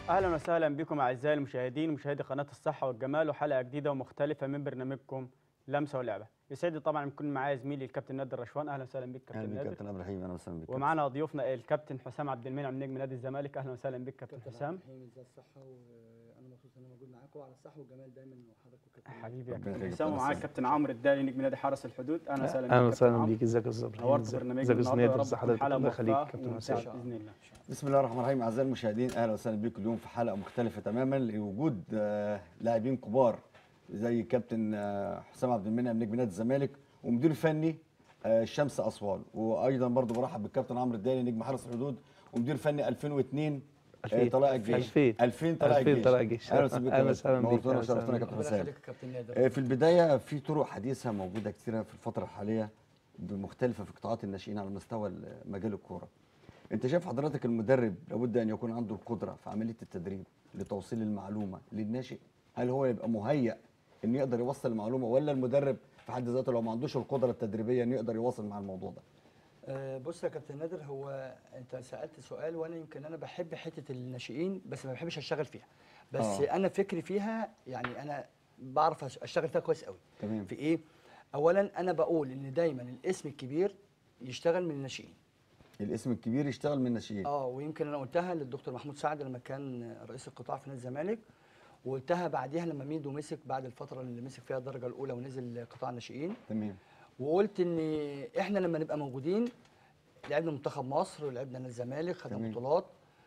اهلا وسهلا بكم اعزائي المشاهدين مشاهدي قناه الصحه والجمال وحلقه جديده ومختلفه من برنامجكم لمسه ولعبه يسعدني طبعا يكون معايا زميلي الكابتن نادر رشوان اهلا وسهلا بك اهلا كابتن بك نادر كابتن عبد الرحيم اهلا وسهلا بك ومعنا ضيوفنا الكابتن حسام عبد المنعم نجم نادي الزمالك اهلا وسهلا بك كابتن حسام رحيم ازاي الصحه وانا مبسوط ان انا موجود معاكم على الصحه والجمال دايما وحضرتك وكابتن حبيبي يا ربنا كابتن يخليك حسام كابتن ومعاك حسام. كابتن عمرو الدالي نجم نادي حرس الحدود اهلا وسهلا بك اهلا كابتن وسهلا عمرو. بيك ازيك يا استاذ ابراهيم نورت ازيك برنامجنا ازيك يا استاذ النهارده نادر يا ازي رب حضرتك تكون حلقه الله يخليك موفقه كابتن وممتعه حسام باذن الله بسم الله الرحمن الرحيم اعزائي المشاهدين اهلا وسهلا بكم اليوم في حلقه مختلفه تماما لوجود آه، لاعبين كبار زي كابتن آه، حسام عبد المنعم نجم نادي الزمالك ومدير فني آه، الشمس اسوان وايضا برضو برحب بالكابتن عمرو الدالي نجم حرس الحدود ومدير فني 2002 آه، 2000 طلائع الجيش 2000 2000 طلائع 2000 الجيش طلائع الجيش. اهلا وسهلا بك يا أهلا باشا. وسهلا بيك. نورتونا أهلا وشرفتونا وسهلا يا كابتن ربنا حسام يخليك يا كابتن نادر آه، في البدايه في طرق حديثه موجوده كثيره في الفتره الحاليه مختلفه في قطاعات الناشئين على مستوى مجال الكوره انت شايف حضرتك المدرب لابد ان يكون عنده القدره في عمليه التدريب لتوصيل المعلومه للناشئ هل هو يبقى مهيأ ان يقدر يوصل المعلومه ولا المدرب في حد ذاته لو ما عندوش القدره التدريبيه انه يقدر يواصل مع الموضوع ده آه، بص يا كابتن نادر هو انت سالت سؤال وانا يمكن انا بحب حته الناشئين بس ما بحبش اشتغل فيها بس آه. آه. انا فكري فيها يعني انا بعرف أش- اشتغل فيها كويس قوي تمام في ايه اولا انا بقول ان دايما الاسم الكبير يشتغل من الناشئين الاسم الكبير يشتغل من الناشئين اه ويمكن انا قلتها للدكتور محمود سعد لما كان رئيس القطاع في نادي الزمالك وقلتها بعديها لما ميدو مسك بعد الفتره اللي مسك فيها الدرجه الاولى ونزل قطاع الناشئين تمام وقلت ان احنا لما نبقى موجودين لعبنا منتخب مصر ولعبنا نادي الزمالك خدنا تمام. بطولات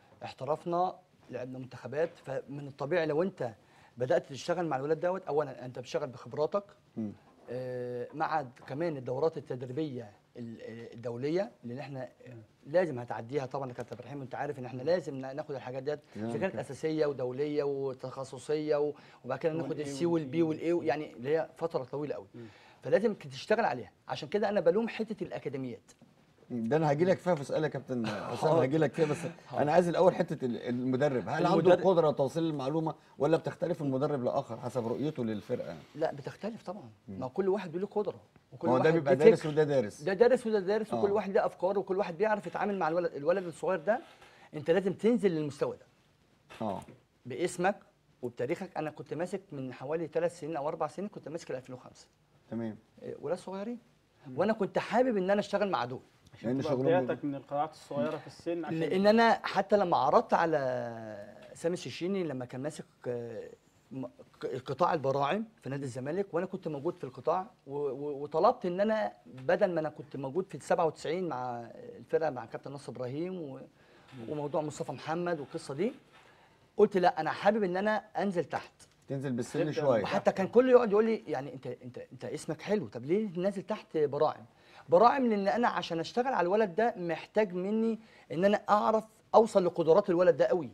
احترفنا لعبنا منتخبات فمن الطبيعي لو انت بدات تشتغل مع الولاد دوت اولا انت بتشتغل بخبراتك مم. آه، مع كمان الدورات التدريبيه ال- آه، الدوليه لان احنا لازم هتعديها طبعا يا كابتن ابراهيم انت عارف ان احنا لازم نا- ناخد الحاجات ديت تمام اذا كانت كده. اساسيه ودوليه وتخصصيه و- وبعد كده ناخد والإيه السي والبي والاي يعني اللي هي فتره طويله قوي فلازم تشتغل عليها عشان كده انا بلوم حته الاكاديميات ده انا هاجي لك فيها في سؤال يا كابتن حسام هاجي لك فيها بس انا عايز الاول حته ال- المدرب هل عنده المدرب- القدره لتوصيل المعلومه ولا بتختلف من مدرب لاخر حسب رؤيته للفرقه لا بتختلف طبعا ما كل واحد له قدره وكل ما هو ده واحد بيبقى ليه دارس فكر. وده دارس ده دارس وده دارس وكل آه. واحد له افكار وكل واحد بيعرف يتعامل مع الولد الولد الصغير ده انت لازم تنزل للمستوى ده اه باسمك وبتاريخك انا كنت ماسك من حوالي ثلاث سنين او اربع سنين كنت ماسك ال 2005 تمام إيه، ولاد صغيرين وانا كنت حابب ان انا اشتغل مع دول لان تبقى شغلهم بدايتك من القطاعات الصغيره في السن عشان لان انا حتى لما عرضت على سامي الشيشيني لما كان ماسك آه، م- ق- قطاع البراعم في نادي الزمالك وانا كنت موجود في القطاع و- و- وطلبت ان انا بدل ما انا كنت موجود في ال 97 مع الفرقه مع كابتن نصر ابراهيم و- وموضوع مصطفى محمد والقصه دي قلت لا انا حابب ان انا انزل تحت تنزل بالسن تبدأ شويه وحتى كان كله يقعد يقول لي يعني انت انت انت اسمك حلو طب ليه نازل تحت براعم براعم لان انا عشان اشتغل على الولد ده محتاج مني ان انا اعرف اوصل لقدرات الولد ده قوي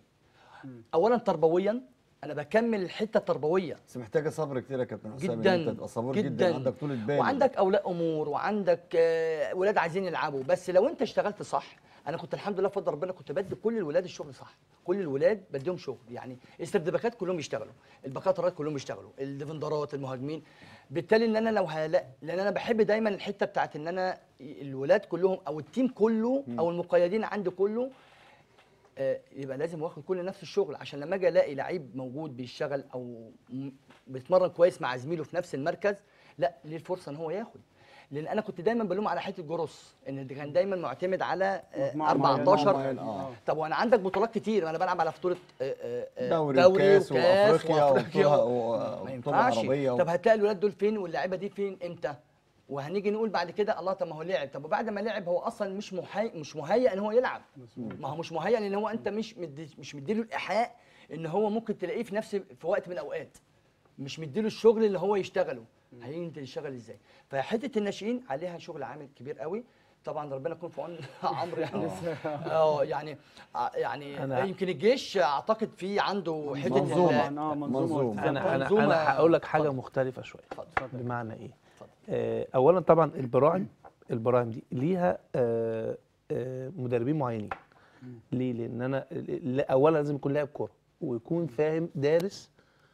اولا تربويا انا بكمل الحته التربويه بس محتاجه صبر كتير يا كابتن حسام إن جدا انت تبقى صبور جدا, عندك طولة بال وعندك اولياء امور وعندك آه، ولاد عايزين يلعبوا بس لو انت اشتغلت صح انا كنت الحمد لله بفضل ربنا كنت بدي كل الولاد الشغل صح كل الولاد بديهم شغل يعني السردباكات كلهم يشتغلوا الباكات كلهم يشتغلوا الديفندرات المهاجمين بالتالي ان انا لو هلا لان انا بحب دايما الحته بتاعت ان انا الولاد كلهم او التيم كله او المقيدين عندي كله آه، يبقى لازم واخد كل نفس الشغل عشان لما اجي الاقي لعيب موجود بيشتغل او م- بيتمرن كويس مع زميله في نفس المركز لا ليه الفرصه ان هو ياخد لان انا كنت دايما بلوم على حته جروس ان ده كان دايما معتمد على آه، مجموعة معينة. 14 معين، آه. طب وانا عندك بطولات كتير انا بلعب على بطوله آه، آه، آه، دوري وكاس وأفريقيا وافريقيا وبطولة- و- وبطولة ما ينفعش عربية و- طب هتلاقي الولاد دول فين واللعيبه دي فين امتى وهنيجي نقول بعد كده الله طب ما هو لعب طب وبعد ما لعب هو اصلا مش مهيئ مش مهيئ ان هو يلعب ما هو مش مهيئ لان هو انت مش مدي مش مديله الايحاء ان هو ممكن تلاقيه في نفس في وقت من الاوقات مش مديله الشغل اللي هو يشتغله هينزل يشتغل ازاي فحته الناشئين عليها شغل عامل كبير قوي طبعا ربنا يكون في عون عمرو يعني اه يعني ع- يعني أنا- يمكن الجيش اعتقد في عنده حته منظومة. ال- اه منظومة. منظومه والتزام. انا انا منظومة- انا هقول لك حاجه اتفضل. مختلفه شويه اتفضل. بمعنى ايه اتفضل. آه اولا طبعا البراعم البراعم دي ليها آه آه مدربين معينين ليه لان انا لا، اولا لازم يكون لاعب كوره ويكون فاهم دارس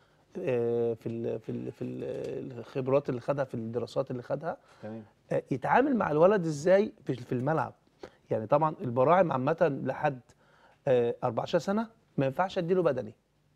آه في ال في ال في ال- الخبرات اللي خدها في الدراسات اللي خدها تمام آه، يتعامل مع الولد ازاي في في الملعب يعني طبعا البراعم عامه لحد آه، 14 سنه ما ينفعش اديله بدني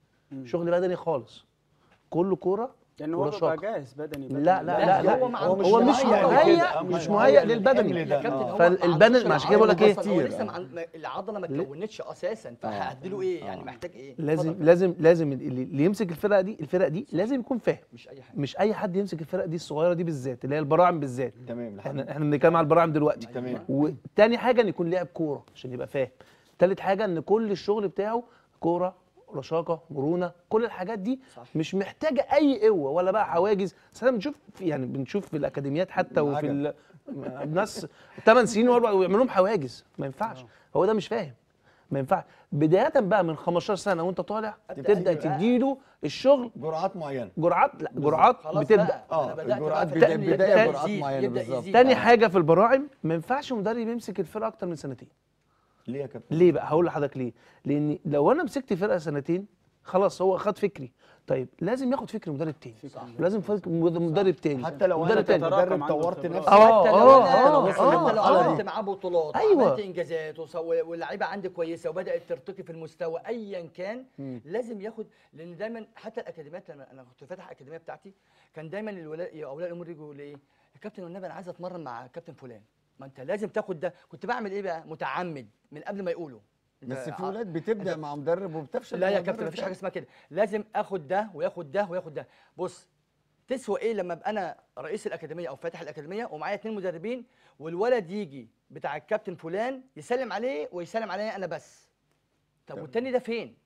شغل بدني خالص كله كوره لان هو بيبقى ورشاقة. جاهز بدني بدني لا لا لا, لا هو ما هو, عندوش هو مش مهيأ مهيأ لكده. مش مهيأ مهيأ للحمل للبدني ده. يا كابتن آه. هو فالبدن- ما عندوش عشان كده بقول لك إيه؟ العضلة، هو لسه كتير. ما عند- ما- العضله ما ليه؟ اتكونتش اساسا فهديله ايه يعني محتاج ايه لازم اتفضل. لازم لازم اللي اللي يمسك الفرقه دي الفرق دي لازم يكون فاهم مش اي حاجه مش اي حد يمسك الفرق دي الصغيره دي بالذات اللي هي البراعم بالذات تمام لحد احنا احنا بنتكلم على البراعم دلوقتي تمام. وتاني حاجه ان يكون لاعب كوره عشان يبقى فاهم تالت حاجه ان كل الشغل بتاعه كوره رشاقه مرونه كل الحاجات دي صح. مش محتاجه اي قوه ولا بقى حواجز بس احنا بنشوف في- يعني بنشوف في الاكاديميات حتى وفي عجب. ال- الناس 8 سنين واربع ويعملوا لهم حواجز ما ينفعش هو ده مش فاهم ما ينفعش بدايه بقى من 15 سنه وانت طالع تبدا أيوة. تديله الشغل جرعات معينه جرعات لا جرعات خلاص بتبدا بقى، آه، أنا بدأت الجرعات بقى بداية- فعلاً بداية يبدأ جرعات يزيد، معينة يبدأ بالظبط. يزيد. تاني آه. حاجه في البراعم ما ينفعش مدرب يمسك الفرقه اكتر من سنتين ليه يا كابتن ليه بقى هقول لحضرتك ليه لان لو انا مسكت فرقه سنتين خلاص هو خد فكري طيب لازم ياخد فكر مدرب تاني لازم فكر مد- مدرب تاني حتى لو انا مدرب تاني تتراكم كمدرب عنده طورت خبرات. نفسي اه حتى لو اه أنا- اه حتى اه لو اه عملت معاه بطولات أيوة. وعملت انجازات وسو- واللعيبه عندي كويسه وبدات ترتقي في المستوى ايا كان لازم ياخد لان دايما حتى الاكاديميات لما انا كنت فاتح الاكاديميه بتاعتي كان دايما الولاء اولياء الامور يجوا يقولوا ايه يا كابتن والنبي انا عايز اتمرن مع كابتن فلان ما انت لازم تاخد ده كنت بعمل ايه بقى متعمد من قبل ما يقولوا أنت بس في ع- ولاد بتبدا أنت- مع مدرب وبتفشل لا مع يا مدرب كابتن مفيش تاني. حاجه اسمها كده لازم اخد ده وياخد ده وياخد ده بص تسوى ايه لما ابقى انا رئيس الاكاديميه او فاتح الاكاديميه ومعايا اتنين مدربين والولد يجي بتاع الكابتن فلان يسلم عليه ويسلم عليا انا بس طب والتاني ده فين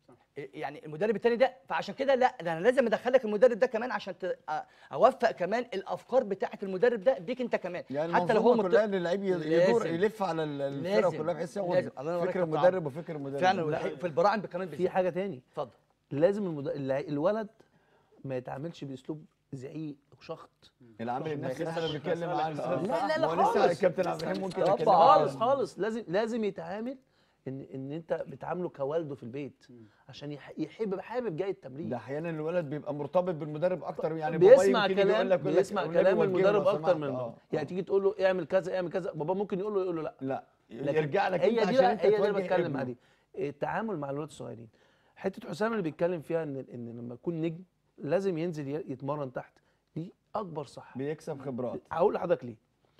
يعني المدرب التاني ده فعشان كده لا ده انا لازم ادخلك المدرب ده كمان عشان ت- أ- اوفق كمان الافكار بتاعه المدرب ده بيك انت كمان يعني حتى لو هو المنظومة مت- كلها ان اللعيب ي- يدور لازم. يلف على ال- الفرقه لازم. كلها بحيث لازم. ياخد الله يبارك فكر لك المدرب طبعاً. وفكر المدرب فعلا لا. والحقيقة في البراعم كمان في بالذات حاجه تاني اتفضل لازم المد... الع- الولد ما يتعاملش باسلوب زعيق وشخط العامل النفسي اللي احنا لسه بنتكلم بسألك عنه السؤال آه. ده. لا لا لا ما هو لسه خالص. الكابتن عبد الرحيم ممكن طبعاً. يكلمك خالص عنه. خالص لازم لازم يتعامل ان ان انت بتعامله كوالده في البيت عشان يح- يحب حابب جاي التمرين ده احيانا الولد بيبقى مرتبط بالمدرب اكتر يعني بابا بيسمع يمكن يجي يقول كلام لك- يقول لك بيسمع والنبي كلام وجهه المدرب لو اكتر سمحت. من آه. المدرب يعني تيجي تقول له اعمل كذا اعمل كذا بابا ممكن يقول له يقول له لا لا لكن يرجع لك هي انت دي عشان بقى انت هي دي اللي توجه بتكلم ابنه. عليه التعامل مع الولاد الصغيرين حته حسام اللي بيتكلم فيها ان ان لما يكون نجم لازم ينزل ي- يتمرن تحت دي اكبر صح بيكسب خبرات هقول لحضرتك ليه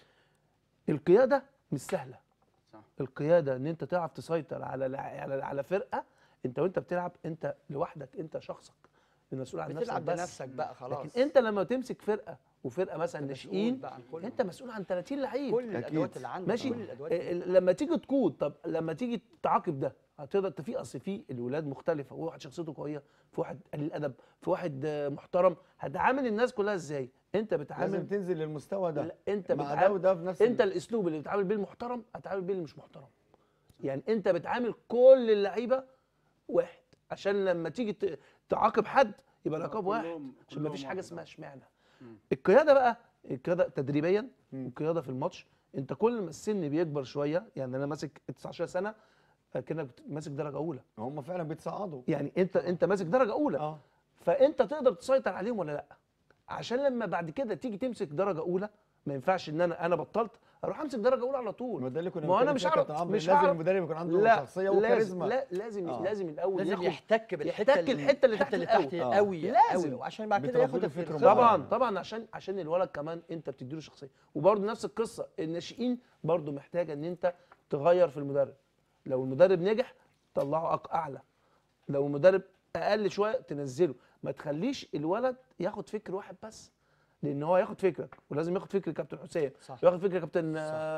القياده مش سهله صح. القياده ان انت تعرف تسيطر على لع- على على فرقه انت وانت بتلعب انت لوحدك انت شخصك المسؤول عن نفسك بتلعب بس بنفسك بقى خلاص لكن انت لما تمسك فرقه وفرقه مثلا أنت مسؤول ناشئين بقى عن كله. انت مسؤول عن 30 لعيب كل الادوات اللي عندك ماشي كل الادوات آه، لما تيجي تقود طب لما تيجي تعاقب ده هتقدر انت في اصل في الولاد مختلفه واحد شخصيته قويه في واحد قليل ادب في واحد آه، محترم هتعامل الناس كلها ازاي انت لازم بتعامل تنزل للمستوى ده لا، انت مع ده بتعامل وده في نفس انت ال- الاسلوب اللي بتعامل بيه المحترم هتعامل بيه اللي مش محترم يعني انت بتعامل كل اللعيبه واحد عشان لما تيجي ت- تعاقب حد يبقى العقاب كلهم- واحد عشان ما كلهم فيش حاجه واحد. اسمها اشمعنى القياده بقى القياده تدريبيا مم. والقياده في الماتش انت كل ما السن بيكبر شويه يعني انا ماسك 19 سنه كانك ماسك درجه اولى هم فعلا بيتصعدوا يعني انت انت ماسك درجه اولى اه فانت تقدر تسيطر عليهم ولا لا عشان لما بعد كده تيجي تمسك درجه اولى ما ينفعش ان انا انا بطلت اروح امسك درجه اولى على طول ما ده اللي كنا ما انا بنتكلم مش فيه يا هعرف كابتن عمرو، مش لازم هعرف المدرب يكون عنده لا شخصيه لازم وكاريزما لا لازم آه. لازم الاول لازم ياخد يحتك بالحته يحتك الحتة اللي تحت اللي الأول. تحت آه. قوي لازم. قوي وعشان بعد كده بتربي ياخد له فكر الخبرة. طبعا طبعا عشان عشان الولد كمان انت بتديله شخصيه وبرده نفس القصه الناشئين برده محتاجه ان انت تغير في المدرب لو المدرب نجح طلعه أق- اعلى لو المدرب اقل شويه تنزله ما تخليش الولد ياخد فكر واحد بس لان هو ياخد فكرك ولازم ياخد فكر كابتن حسين صح. ياخد فكر كابتن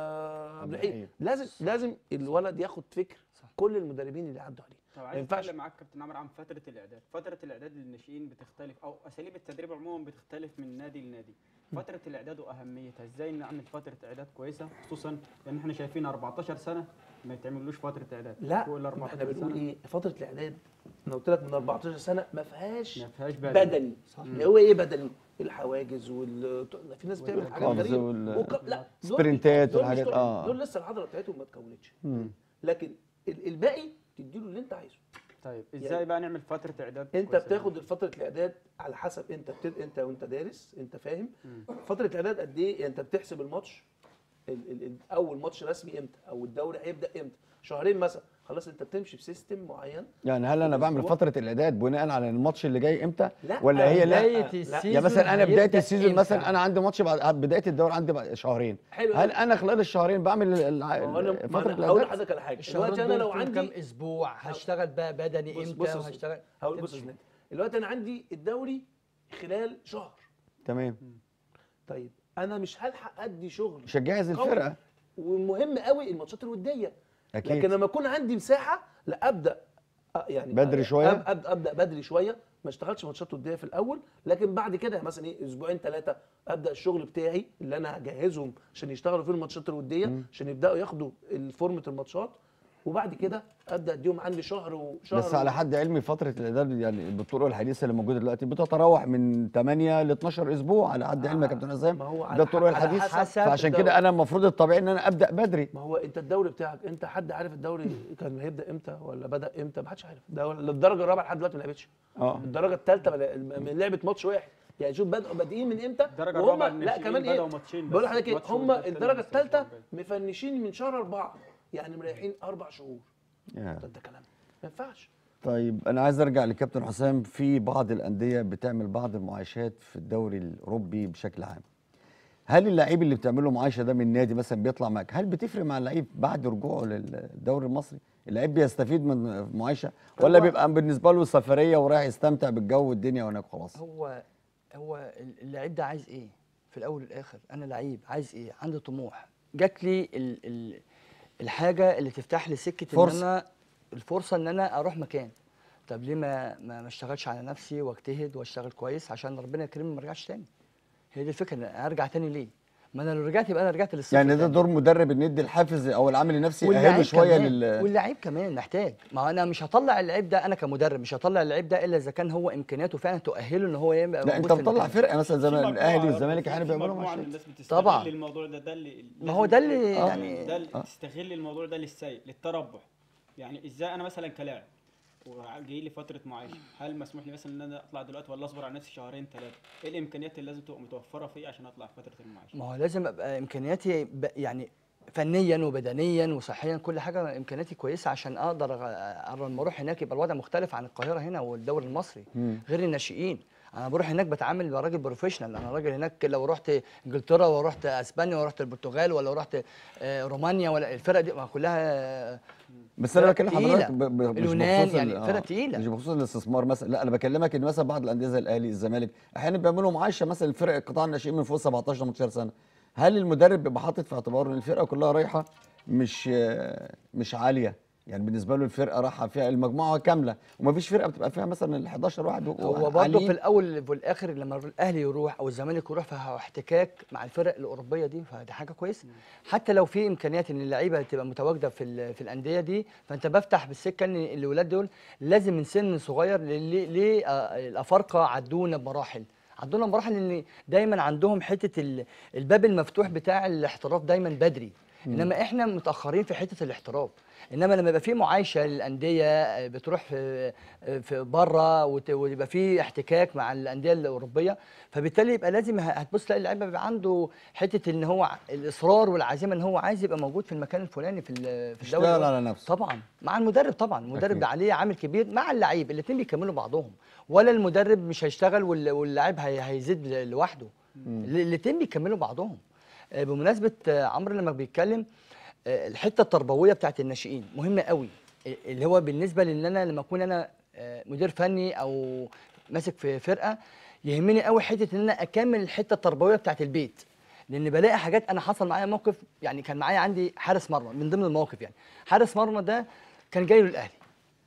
آه، عبد الحليم الحليم. لازم لازم الولد ياخد فكر صح. كل المدربين اللي عدوا عليه طب ما عايز ينفعش. اتكلم معاك كابتن عمرو عن فتره الاعداد فتره الاعداد للناشئين بتختلف او اساليب التدريب عموما بتختلف من نادي لنادي فتره الاعداد واهميتها ازاي نعمل فتره اعداد كويسه خصوصا لان احنا شايفين 14 سنه ما يتعملوش فتره اعداد لا فوق ال ما احنا 14 بنقول سنه ايه فتره الاعداد انا قلت لك من 14 سنه ما فيهاش ما فيهاش بدني. بدني اللي هو ايه بدني الحواجز وال في ناس بتعمل حاجات والقفز غريبه وال- وك... لا دول- سبرنتات دول مش والحاجات- دول, آه. دول لسه العضله بتاعتهم ما اتكونتش لكن ال- الباقي تديله اللي انت عايزه طيب يعني ازاي بقى نعمل فتره اعداد انت كويسة؟ بتاخد فتره الاعداد على حسب انت بتد... انت وانت دارس انت فاهم فتره الاعداد قد ايه يعني انت بتحسب الماتش ال... ال... ال... اول ماتش رسمي امتى او الدوري هيبدا امتى شهرين مثلا خلاص انت بتمشي بسيستم معين يعني هل انا بعمل أسبوع. فتره الاعداد بناء على الماتش اللي جاي امتى لا، ولا هي لا بداية لا. السيزون يعني مثلا انا بدايه هيبدأ السيزون إمتى؟ مثلا انا عندي ماتش بعد بدايه الدوري عندي بعد شهرين حلو هل أوي. انا خلال الشهرين بعمل ال- ما هو انا ال- ما فتره انا هقول الاعداد لحضرتك على حاجه الشهرين دلوقتي انا دول لو فيهم عندي كام اسبوع هشتغل بقى بدني بص- امتى بص يا أستاذ. وهشتغل هقول بص يا أستاذ. دلوقتي انا عندي الدوري خلال شهر تمام طيب انا مش هلحق ادي شغل مش هتجهز قوي. الفرقه ومهم قوي الماتشات الوديه اكيد لكن لما يكون عندي مساحه لا ابدا أ- يعني بدري أ- شوية؟ أب- ابدا ابدا بدري شويه ما اشتغلش ماتشات وديه في الاول لكن بعد كده مثلا ايه اسبوعين ثلاثه ابدا الشغل بتاعي اللي انا هجهزهم عشان يشتغلوا في الماتشات الوديه عشان يبداوا ياخدوا فورمه الماتشات وبعد كده ابدا اديهم عندي شهر وشهر بس على حد علمي فتره الاعداد يعني بالطرق الحديثه اللي موجوده دلوقتي بتتراوح من 8 ل 12 اسبوع على حد علمي يا كابتن حسام ما هو على ده الطرق ح- على الحديثه حسب فعشان الدوري. كده انا المفروض الطبيعي ان انا ابدا بدري ما هو انت الدوري بتاعك انت حد عارف الدوري كان هيبدا امتى ولا بدا امتى ما حدش عارف ده الدرجه الرابعه لحد دلوقتي ما لعبتش اه الدرجه الثالثه من لعبه ماتش واحد يعني شوف بدأوا بادئين من امتى الدرجة وهم الرابعة لا الناشئين كمان ايه بدأوا ماتشين بقول بس، لحضرتك ايه ماتش هم والتالت الدرجه بس الثالثه الأسبوع مفنشين من شهر اربعه يعني مريحين اربع شهور يا. ده, ده كلام ما ينفعش طيب انا عايز ارجع لكابتن حسام في بعض الانديه بتعمل بعض المعايشات في الدوري الاوروبي بشكل عام هل اللعيب اللي بتعمل له معايشه ده من نادي مثلا بيطلع معاك هل بتفرق مع اللعيب بعد رجوعه للدوري المصري اللعيب بيستفيد من معايشه ولا هو- بيبقى بالنسبه له سفريه ورايح يستمتع بالجو والدنيا هناك خلاص هو هو اللعيب ده عايز ايه في الاول والاخر انا لعيب عايز ايه عندي طموح جات لي ال ال الحاجه اللي تفتح لي سكه فرصة. ان انا الفرصه ان انا اروح مكان طب ليه ما ما ما اشتغلش على نفسي واجتهد واشتغل كويس عشان ربنا يكرمني ما ارجعش تاني هي دي الفكره ان أنا ارجع تاني ليه ما انا لو رجعت يبقى انا رجعت للصفر يعني ده تاني. دور مدرب ان يدي الحافز او العامل النفسي يأهله واللعيب شويه كمان لل واللعيب كمان محتاج ما هو انا مش هطلع اللعيب ده انا كمدرب مش هطلع اللعيب ده الا اذا كان هو امكانياته فعلا تؤهله ان هو يبقى لا موجود انت في بتطلع المكان. فرقه مثلا زي في ما مجموعة الاهلي برضه، والزمالك في- احيانا في بيعملوا مجموعة من معايشات الناس بتستغل طبعاً. الموضوع ده ده اللي ما هو ده اللي آه، يعني- ده اللي تستغل الموضوع ده للسيء للتربح يعني ازاي انا مثلا كلاعب وجاي لي فتره معايشه هل مسموح لي مثلا ان انا اطلع دلوقتي ولا اصبر على نفسي شهرين ثلاثه ايه الامكانيات اللي لازم تبقى متوفره فيه عشان اطلع في فتره المعايشه ما هو لازم ابقى امكانياتي ب- يعني فنيا وبدنيا وصحيا كل حاجه امكانياتي كويسه عشان اقدر أغ- أغ- لما اروح هناك يبقى الوضع مختلف عن القاهره هنا والدوري المصري غير الناشئين انا بروح هناك بتعامل مع راجل بروفيشنال انا راجل هناك لو رحت انجلترا ورحت اسبانيا ورحت البرتغال ولا رحت آه، رومانيا ولا الفرق دي ما كلها آه، بس انا فرق بكلم تقيلة. حضرتك ب- ب- مش اليونان بخصوص ال- يعني آه، فرق تقيلة. مش بخصوص الاستثمار مثلا لا انا بكلمك ان مثلا بعض الانديه زي الاهلي الزمالك احيانا بيعملوا معايشه مثلا الفرق قطاع الناشئين من فوق 17 18 سنه هل المدرب بيبقى حاطط في اعتباره ان الفرقه كلها رايحه مش آه، مش عاليه يعني بالنسبه له الفرقه رايحه فيها المجموعه كامله ومفيش فرقه بتبقى فيها مثلا ال 11 واحد بيبقوا هو برضه عاليين. في الاول والاخر لما الاهلي يروح او الزمالك يروح فهو احتكاك مع الفرق الاوروبيه دي فدي حاجه كويسه حتى لو في امكانيات ان اللعيبه تبقى متواجده في ال- في الانديه دي فانت بفتح بالسكه ان الاولاد دول لازم من سن صغير ليه ليه آه، الافارقه عدونا بمراحل عدونا بمراحل ان دايما عندهم حته ال- الباب المفتوح بتاع الاحتراف دايما بدري انما احنا متاخرين في حته الاحتراف انما لما يبقى في معايشه للانديه آه، بتروح في آه، في بره وت- ويبقى في احتكاك مع الانديه الاوروبيه فبالتالي يبقى لازم ه- هتبص تلاقي اللعيبه بيبقى عنده حته ان هو ع- الاصرار والعزيمه ان هو عايز يبقى موجود في المكان الفلاني في ال- في الدوري يشتغل الأوروبي. على نفسه. طبعا مع المدرب طبعا المدرب أكيد. ده عليه عامل كبير مع اللعيب الاثنين بيكملوا بعضهم ولا المدرب مش هيشتغل وال- واللاعب هي- هيزيد ل- لوحده الاثنين بيكملوا بعضهم آه، بمناسبه آه، عمرو لما بيتكلم آه، الحته التربويه بتاعت الناشئين مهمه قوي آه، اللي هو بالنسبه لان انا لما اكون انا آه، مدير فني او ماسك في فرقه يهمني قوي حته ان انا اكمل الحته التربويه بتاعت البيت لان بلاقي حاجات انا حصل معايا موقف يعني كان معايا عندي حارس مرمى من ضمن المواقف يعني حارس مرمى ده كان جاي له الاهلي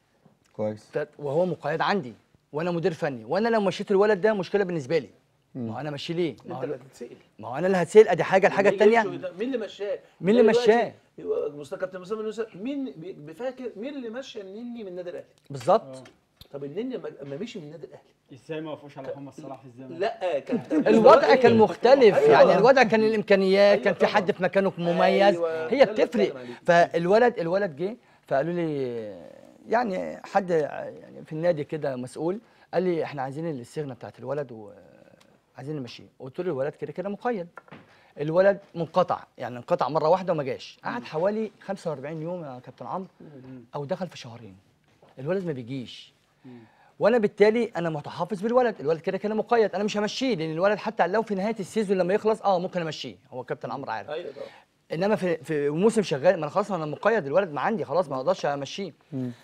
كويس ف- وهو مقيد عندي وانا مدير فني وانا لو مشيت الولد ده مشكله بالنسبه لي ما هو انا ماشي ليه ما انت هو, اللي هتتسال ما هو انا اللي هتسال ادي حاجه الحاجه لما يجي الثانيه يمشوا ده، مين اللي مشاه؟ مين اللي دلوقتي مشاه؟ يبقى مستر كابتن مصطفى نوسة مين بي- بيفاكر مين اللي مشى النني من النادي الاهلي؟ بالظبط طب النني لما لما مشي من النادي الاهلي ازاي ما وقفوش على محمد صلاح في الزمن لا كان الوضع كان مختلف أيوة. يعني الوضع كان الامكانيات أيوة كان في طبعا. حد في مكانه مميز أيوة، هي ده اللي بتفرق بتكلم عليه. فالولد الولد جه فقالوا لي يعني حد يعني في النادي كده مسؤول قال لي احنا عايزين الصيغه بتاعت الولد وعايزين نمشيه قلت له الولد كده كده مقيد الولد منقطع يعني انقطع مره واحده وما جاش قعد حوالي 45 يوم يا كابتن عمرو او دخل في شهرين الولد ما بيجيش وانا بالتالي انا متحفظ بالولد الولد كده كده مقيد انا مش همشيه لان الولد حتى لو في نهايه السيزون لما يخلص اه ممكن امشيه هو كابتن عمرو عارف ايوه طبعا انما في في موسم شغال ما انا خلاص انا مقيد الولد ما عندي خلاص ما اقدرش امشيه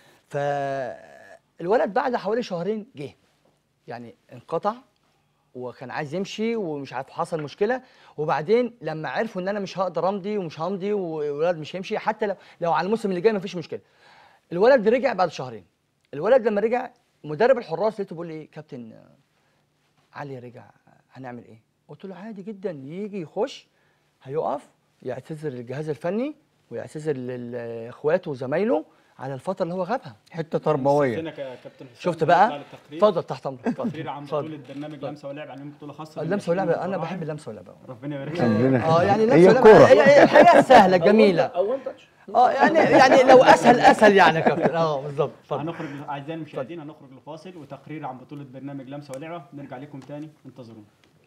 فالولد بعد حوالي شهرين جه يعني انقطع وكان عايز يمشي ومش عارف حصل مشكله وبعدين لما عرفوا ان انا مش هقدر امضي ومش همضي والولد مش هيمشي حتى لو لو على الموسم اللي جاي مفيش مشكله الولد رجع بعد شهرين الولد لما رجع مدرب الحراس لقيته بيقول لي ايه كابتن آه، علي رجع هنعمل ايه قلت له عادي جدا يجي يخش هيقف يعتذر للجهاز الفني ويعتذر لاخواته وزمايله على الفتره اللي هو غابها حته تربويه استاذنك يا كابتن حسام شفت نطلع بقى للتقرير. اتفضل تحت امرك اتفضل تقرير عن اتفضل. بطوله برنامج لمسه ولعب عن بطوله خاصه اللمسه بالناشئين واللعبه انا والبراعم. بحب اللمسه واللعبه ربنا يبارك لك ربنا اه يعني اللمسه هي واللعبه الكورة. هي هي الحقيقه سهله جميله او وان تاتش اه يعني يعني لو اسهل اسهل يعني يا كابتن اه بالظبط اتفضل هنخرج اعزائي المشاهدين هنخرج لفاصل وتقرير عن بطوله برنامج لمسه ولعبه نرجع لكم تاني انتظرونا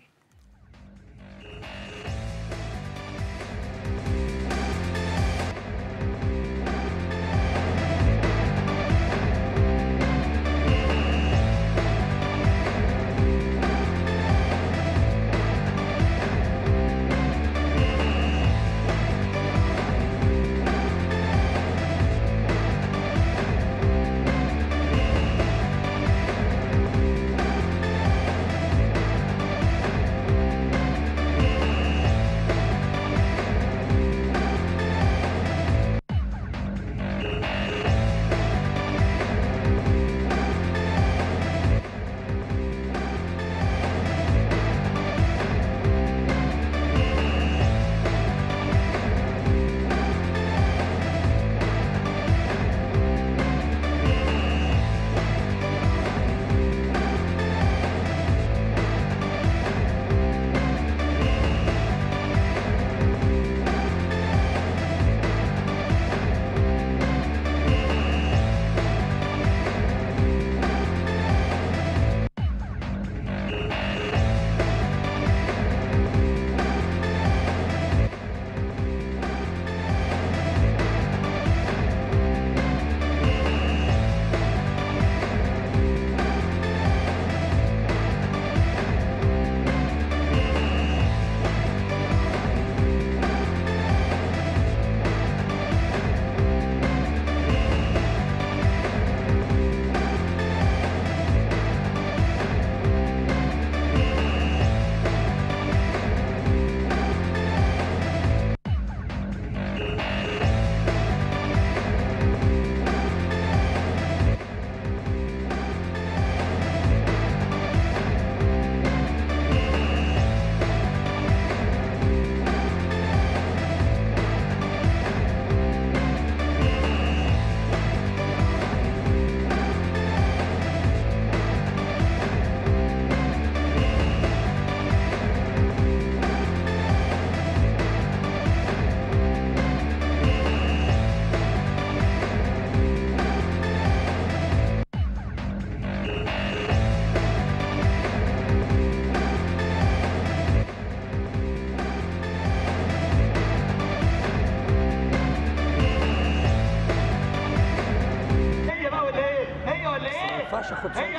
هي بقى ولا ايه؟ هي ولا ايه؟ ما ينفعش اخد هي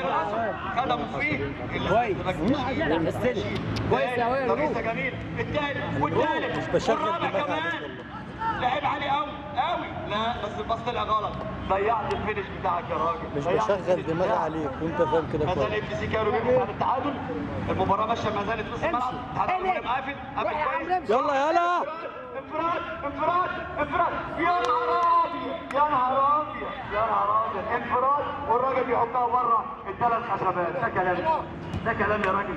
هي خدموا فيه كويس كويس يا وائل رئيسه جميل التالت والتالت مش بشغل كمان لعيب عالي قوي قوي لا بس الباص طلع غلط ضيعت الفينش بتاعك يا راجل مش بشغل دماغي عليك وانت فاهم كده كويس ما زال اف سي كانوا بيجوا التعادل المباراه ماشيه ما زالت نص الملعب الاتحاد الجمهوري قافل قافل كويس يلا يلا انفراد انفراد انفراد يا نهار ابيض يا نهار ابيض يا نهار ابيض انفراد والراجل بيحطها بره الثلاث خشبات ده كلام ده كلام يا راجل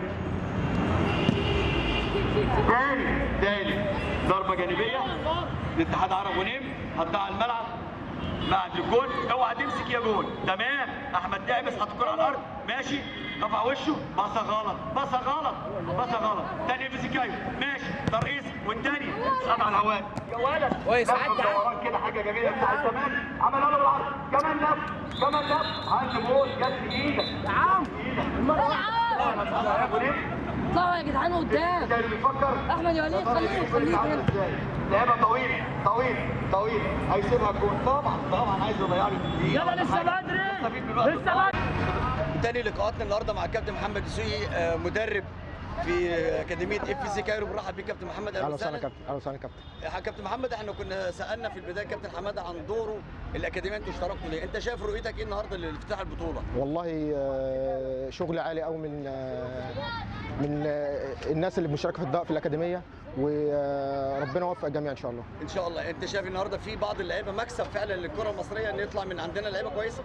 تاني تاني ضربه جانبيه لاتحاد عرب ونيم حطها على الملعب بعد الجول اوعى تمسك يا جول تمام احمد داعبس حط الكره على الارض ماشي رفع وشه باصه غلط باصه غلط باصه غلط تاني فيزيكايو ماشي ترقيص والتاني صعب على الهواء يا ولد كويس عدى كده حاجه جميله بتاع الزمان عملها له بالعرض كمان لف كمان لف عند جول جت في ايدك يا عم ايدك اطلعوا يا جدعان قدام كان بيفكر احمد يا وليد خليك خليك هنا لعبه طويل طويل طويل هيسيبها جون طبعا طبعا عايز يضيع لي يلا لسه بدري لسه بدري تاني لقاءاتنا النهارده مع الكابتن محمد دسوقي آه، مدرب في اكاديميه اف سي كايرو بنرحب بيك كابتن محمد اهلا وسهلا كابتن اهلا وسهلا كابتن يا كابتن محمد احنا كنا سالنا في البدايه كابتن حماده عن دوره الاكاديميه انتوا اشتركتوا ليه انت شايف رؤيتك ايه النهارده لافتتاح البطوله والله آه، شغل عالي قوي من آه، من آه، الناس اللي مشاركه في الض- في الاكاديميه وربنا يوفق الجميع ان شاء الله ان شاء الله انت شايف النهارده في بعض اللعيبه مكسب فعلا للكره المصريه ان يطلع من عندنا لعيبه كويسه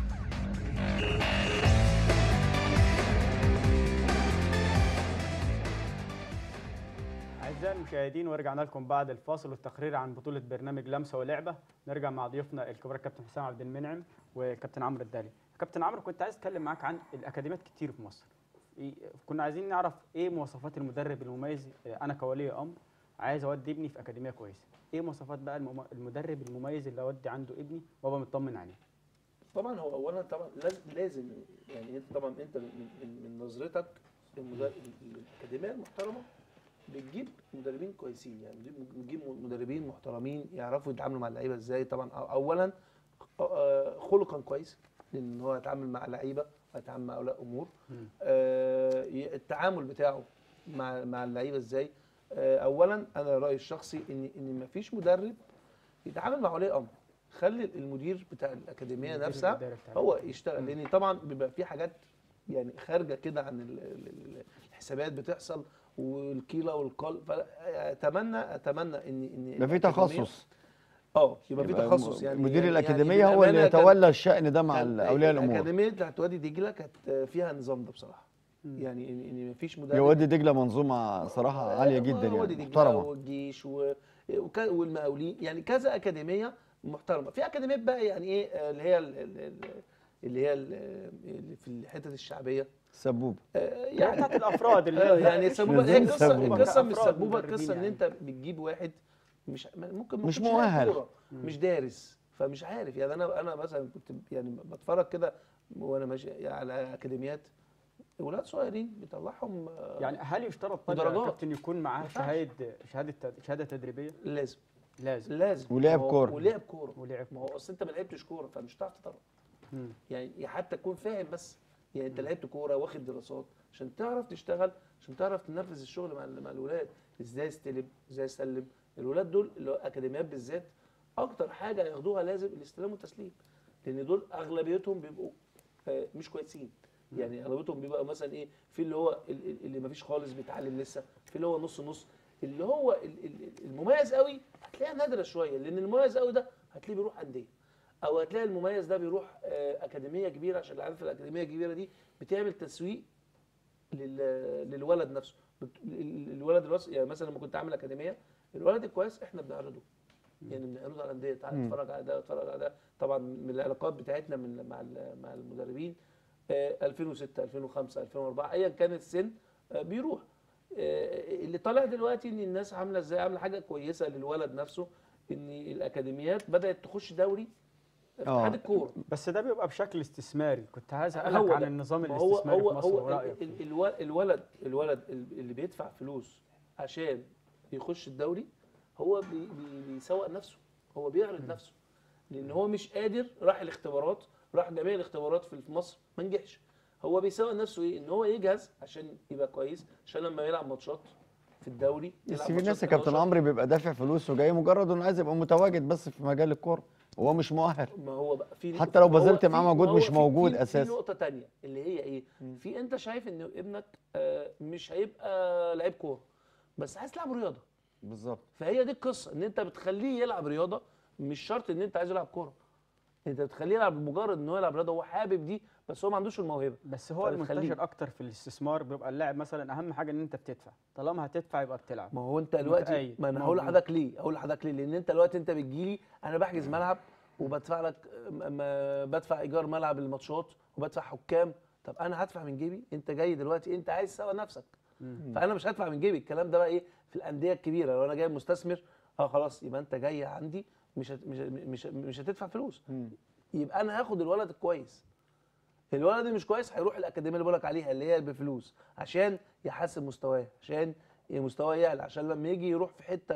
أعزائي المشاهدين ورجعنا لكم بعد الفاصل والتقرير عن بطولة برنامج لمسة ولعبة نرجع مع ضيوفنا الكبار كابتن حسام عبد المنعم وكابتن عمرو الدالي كابتن عمرو كنت عايز اتكلم معاك عن الاكاديميات كتير في مصر إيه- كنا عايزين نعرف ايه مواصفات المدرب المميز آه، انا كولي امر عايز اودي ابني في اكاديميه كويسه ايه مواصفات بقى المم- المدرب المميز اللي اودي عنده ابني وابقى مطمن عليه طبعا هو اولا طبعا لازم لازم يعني انت طبعا انت من, من, من نظرتك المدرب الاكاديميه المحترمه بتجيب مدربين كويسين يعني بتجيب- بتجيب مدربين محترمين يعرفوا يتعاملوا مع اللعيبه ازاي طبعا أو- اولا آه، خلقا كويس لان هو يتعامل مع لعيبه ويتعامل مع اولياء امور مم. آه، ي- التعامل بتاعه مع مع اللعيبه ازاي آه، اولا انا رايي الشخصي ان ان مفيش مدرب يتعامل مع ولي امر خلي المدير بتاع الاكاديميه المدير نفسها الإداري بتاع هو يشتغل لان طبعا بيبقى في حاجات يعني خارجه كده عن ال- ال- ال- الحسابات بتحصل والكيله والقال فاتمنى اتمنى ان ان يبقى في الأكاديمية- تخصص اه يبقى في يبقى تخصص يعني مدير يعني- الاكاديميه يعني هو اللي بالأمانة كان- يتولى الشان ده مع كان اولياء الامور الاكاديميه بتاعت وادي دجله كانت فيها النظام ده بصراحه يعني ان ان مفيش مدرب يا وادي دجله منظومه صراحه عاليه جدا وادي يعني دجلة محترمه والجيش و... وك... والمقاولين يعني كذا اكاديميه محترمه في اكاديميات بقى يعني ايه آه، اللي هي ال- ال- ال- اللي هي ال- اللي في الحتت الشعبيه سبوب آه، يعني بتاعت يعني الافراد اللي آه، يعني سبوبه هي نزول قصه سبوبة. القصه مش كأفراد سبوبه مدربين القصه ان يعني. انت بتجيب واحد مش ممكن ما مش يكونش لاعب مؤهل. كورة، مش دارس فمش عارف يعني انا انا مثلا كنت يعني بتفرج كده وانا ماشي على اكاديميات ولاد صغيرين بيطلعهم آه، يعني هل يشترط طيب يا ودرجات. كابتن يكون معاه ينفعش. شهاده شهاده شهاده تدريبيه لازم لازم لازم ولعب ما هو- كورة. ولعب كوره ولعب ما هو اصل انت ما لعبتش كوره فمش هتعرف تطلع مم. يعني حتى تكون فاهم بس يعني انت لعبت كوره واخد دراسات عشان تعرف تشتغل عشان تعرف تنفذ الشغل مع ال- مع الولاد ازاي استلم ازاي اسلم الولاد دول اللي هو اكاديميات بالذات اكتر حاجه ياخدوها لازم الاستلام والتسليم لان دول اغلبيتهم بيبقوا آه، مش كويسين يعني اغلبيتهم بيبقى مثلا ايه في اللي هو ال- ال- اللي ما فيش خالص بيتعلم لسه في اللي هو نص نص اللي هو ال- ال- المميز قوي هتلاقيها نادره شويه لان المميز قوي ده هتلاقيه بيروح انديه او هتلاقي المميز ده بيروح آه، اكاديميه كبيره عشان عارف الاكاديميه الكبيره دي بتعمل تسويق لل- للولد نفسه بت- ال- الولد الوص... يعني مثلا لما كنت عامل اكاديميه الولد الكويس احنا بنعرضه يعني بنعرضه على الانديه تعالى اتفرج على ده اتفرج على ده طبعا من العلاقات بتاعتنا من مع ال- مع المدربين آه، 2006 2005 2004 ايا كان السن آه، بيروح آه، اللي طالع دلوقتي ان الناس عامله ازاي عامله حاجه كويسه للولد نفسه ان الاكاديميات بدات تخش دوري في آه. اتحاد الكوره بس ده بيبقى بشكل استثماري كنت عايز هو اسالك عن ده. النظام ما هو الاستثماري هو في مصر هو ورايك ال- ال- الو- الولد الولد اللي بيدفع فلوس عشان يخش الدوري هو بي بي بيسوق نفسه هو بيعرض نفسه لان هو مش قادر راح الاختبارات راح جميع الاختبارات في في مصر ما نجحش هو بيسوق نفسه ايه ان هو يجهز عشان يبقى كويس عشان لما يلعب ماتشات في الدوري بس يلعب في ماتشات ناس يا كابتن 11. عمرو بيبقى دافع فلوس وجاي مجرد انه عايز يبقى متواجد بس في مجال الكوره هو مش مؤهل ما هو بقى في حتى لو ما هو بذلت في- معاه ما مجهود هو مش في- موجود في- أساساً. في نقطة تانية اللي هي ايه؟ في انت شايف ان ابنك آه، مش هيبقى لعيب كورة بس عايز تلعب رياضة بالظبط فهي دي القصة ان انت بتخليه يلعب رياضة مش شرط ان انت عايز يلعب كورة انت بتخليه يلعب بمجرد ان هو يلعب رياضة هو حابب دي بس هو ما عندوش الموهبة بس هو فبتخليه. المنتشر اكتر في الاستثمار بيبقى اللاعب مثلا اهم حاجه ان انت بتدفع طالما هتدفع يبقى بتلعب ما هو انت دلوقتي متأيد، ما انا هقول موجود. لحضرتك ليه هقول لحضرتك ليه لان انت دلوقتي انت بتجيلي انا بحجز ملعب وبدفع لك م- م- بدفع ايجار ملعب الماتشات وبدفع حكام طب انا هدفع من جيبي انت جاي دلوقتي انت عايز تسوق نفسك فانا مش هدفع من جيبي الكلام ده بقى ايه في الانديه الكبيره لو انا جاي مستثمر اه خلاص يبقى انت جاي عندي مش هت- مش مش مش هتدفع فلوس يبقى انا هاخد الولد الكويس الولد اللي مش كويس هيروح الاكاديميه اللي بقولك عليها اللي هي بفلوس عشان يحسن مستواه عشان مستواه يعلى عشان لما يجي يروح في حته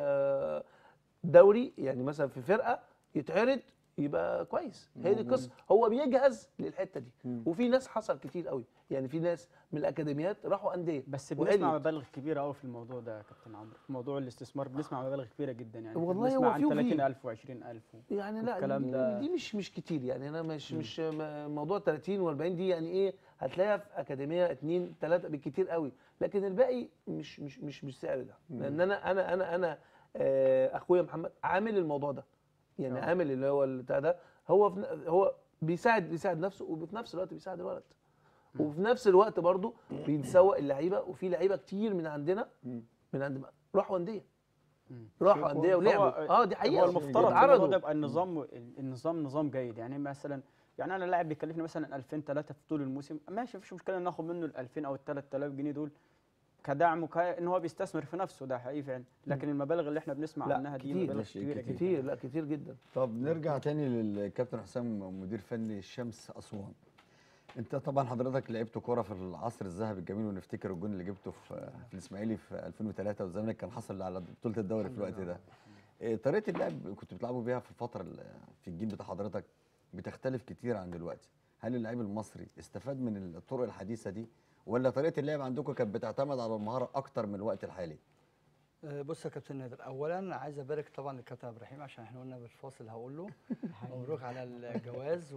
دوري يعني مثلا في فرقه يتعرض يبقى كويس هي دي القصه هو بيجهز للحته دي وفي ناس حصل كتير قوي يعني في ناس من الاكاديميات راحوا انديه بس وقلت. بنسمع مبالغ كبيره قوي في الموضوع ده يا كابتن عمرو في موضوع الاستثمار بنسمع مبالغ كبيره جدا يعني والله بنسمع هو عن في وفي. 30000 و20000 يعني لا والكلام دي, ده- دي مش مش كتير يعني انا مش مش م- موضوع 30 و40 دي يعني ايه هتلاقيها في اكاديميه اتنين تلاته بالكتير قوي لكن الباقي مش مش مش بالسعر ده لان انا انا انا انا آه، اخويا محمد عامل الموضوع ده يعني آه. عامل اللي هو البتاع ده هو في ن- هو بيساعد بيساعد نفسه وفي نفس الوقت بيساعد الولد وفي نفس الوقت برضه بيسوق اللعيبه وفي لعيبه كتير من عندنا من عند راحوا انديه راحوا انديه ولعبوا اه دي حقيقه هو المفترض في الموضوع اتعرضوا. ده يبقى النظام النظام نظام جيد يعني مثلا يعني انا لاعب بيكلفني مثلا 2000 3 في طول الموسم ماشي مفيش مشكله ان ناخد منه ال 2000 او ال 3000 جنيه دول كدعم وك ان هو بيستثمر في نفسه ده حقيقي فعلا لكن المبالغ اللي احنا بنسمع لا عنها دي كتير مبالغ شيء كبيره كتير. جدا كتير لا كتير جدا طب نرجع تاني للكابتن حسام مدير فني الشمس اسوان انت طبعا حضرتك لعبت كوره في العصر الذهبي الجميل ونفتكر الجون اللي جبته في في الاسماعيلي في 2003 والزمالك كان حصل على بطوله الدوري في الوقت ده إيه، طريقه اللعب كنت بتلعبوا بيها في الفتره ال- في الجيل بتاع حضرتك بتختلف كتير عن دلوقتي هل اللاعب المصري استفاد من الطرق الحديثه دي ولا طريقه اللعب عندكم كانت بتعتمد على المهاره اكتر من الوقت الحالي آه، بص يا كابتن نادر اولا عايز ابارك طبعا للكابتن ابراهيم عشان احنا قلنا بالفاصل هقول له مبروك على الجواز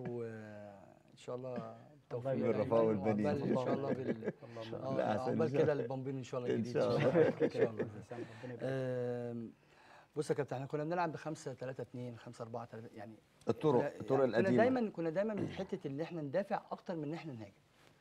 وان شاء الله بالتوفيق الله دايماً، بالرفاء والبنين. وعقبال ان شاء الله بال اللهم لا، آه، عشان عقبال إن شاء كده البامبين ان شاء الله إن الجديد شاء ان شاء الله ربنا يبارك. آم، بص يا كابتن احنا كنا بنلعب ب 5 3 2 5 4 3 يعني الطرق كنا- الطرق يعني كنا القديمه دايما كنا دايما من حته ان احنا ندافع اكتر من ان احنا نهاجم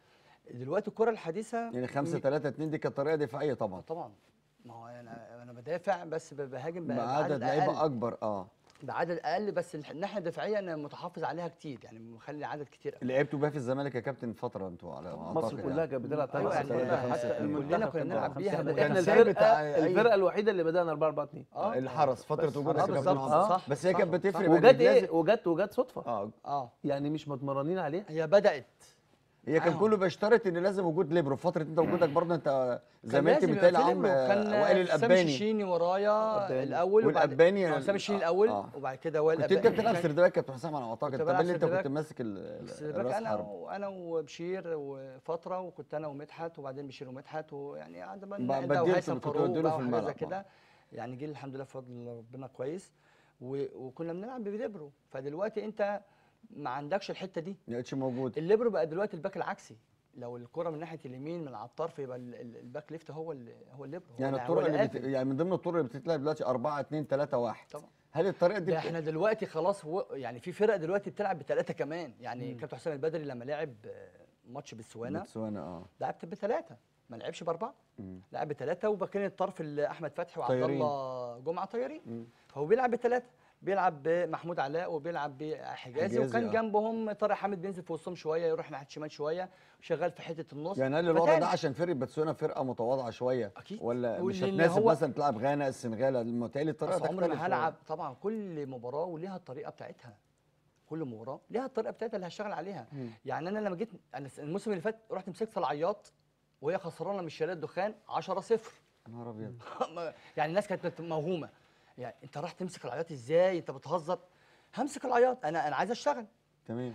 دلوقتي الكره الحديثه يعني 5 3 2 دي كانت طريقه دفاعيه آه طبعا طبعا ما هو انا انا بدافع بس ب- بهاجم ب- مع عدد بعدد لعيبه اقل اكبر اه بعدد اقل بس الح- الناحيه الدفاعيه انا متحفظ عليها كتير يعني مخلي عدد كتير قوي لعبتوا بيها في الزمالك يا كابتن فتره انتوا على ما مصر أعتقد كلها يعني. كانت بتلعب ايوه تلعب يعني خمسة حتى ثلاثة. المنتخب كلنا كان كنا بنلعب بيلعب بيها خمسة بس احنا كان ثابت الفرقه على أي- الفرقه الوحيده اللي بدانا 4 4 2 اه الحرس فتره بس. وجودك آه، يا كابتن بالظبط، عمرو. صح، بس هي صح، كانت بتفرق صح. بين وجت ايه الناس- وجت وجت صدفه اه اه يعني مش متمرنين عليها هي بدات هي كان آه. كله بيشترط ان لازم وجود ليبرو في فتره انت وجودك برضه انت كان زميلتي لازم بتاعي يبقى في عم ليبرو. كان وائل سامي الاباني الشيشيني ورايا قدامي. الاول وبعد- والأباني آه، ال- سامي الشيشيني الاول آه. وبعد كده وائل كنت انت الأباني. بتلعب كان- سردباك يا كابتن حسام على ما اعتقد كنت طب بلعب اللي انت كنت سردباك. ماسك ال- بس ال- باك راس انا حرب وانا وبشير وفتره وكنت انا ومدحت وبعدين بشير ومدحت ويعني قعدنا بقى بقى ننقل بدلتوا بقى وهيثم كنتوا فاروق تبدلوا بقى في وحاجات زي الملعب، كده يعني جيل الحمد لله بفضل ربنا كويس و... وكنا بنلعب بليبرو فدلوقتي انت ما عندكش الحته دي ما بقتش موجود الليبرو بقى دلوقتي الباك العكسي لو الكره من ناحيه اليمين من على الطرف يبقى ال- ال- الباك ليفت هو ال- هو الليبرو هو يعني اللي- هو الطرق اللي بت... قافل. يعني من ضمن الطرق اللي بتتلعب دلوقتي 4 2 3 1 طبعا هل الطريقه دي ده بت- احنا دلوقتي خلاص و... يعني في فرق دلوقتي بتلعب بثلاثه كمان يعني كابتن حسام البدري لما لعب آه، ماتش بالسوانه بتسوانا اه لعبت بثلاثه ما لعبش باربعه مم. لعب بثلاثه وبكين الطرف اللي احمد فتحي وعبد طيارين. الله جمعه طيارين مم. فهو بيلعب بثلاثه بيلعب بمحمود علاء وبيلعب بحجازي حجازي، وكان آه. جنبهم طارق حامد بينزل في وسطهم شويه يروح ناحيه الشمال شويه شغال في حته النص يعني هل الوضع فتاني. ده عشان فرقه بتسوانا فرقه متواضعه شويه أكيد. ولا مش واللي هتناسب هو- مثلا تلعب غانا السنغال المتهيألي الطريقه اصل عمري تختلف ما هلعب طبعا كل مباراه وليها الطريقه بتاعتها كل مباراه ليها الطريقه بتاعتها اللي هشتغل عليها مم. يعني انا لما جيت انا الموسم اللي فات رحت مسكت العياط وهي خسرانه من شركه الدخان 10 0 يا نهار ابيض يعني الناس كانت مت- موهومه يعني انت راح تمسك العياط ازاي انت بتهزر همسك العياط انا انا عايز اشتغل تمام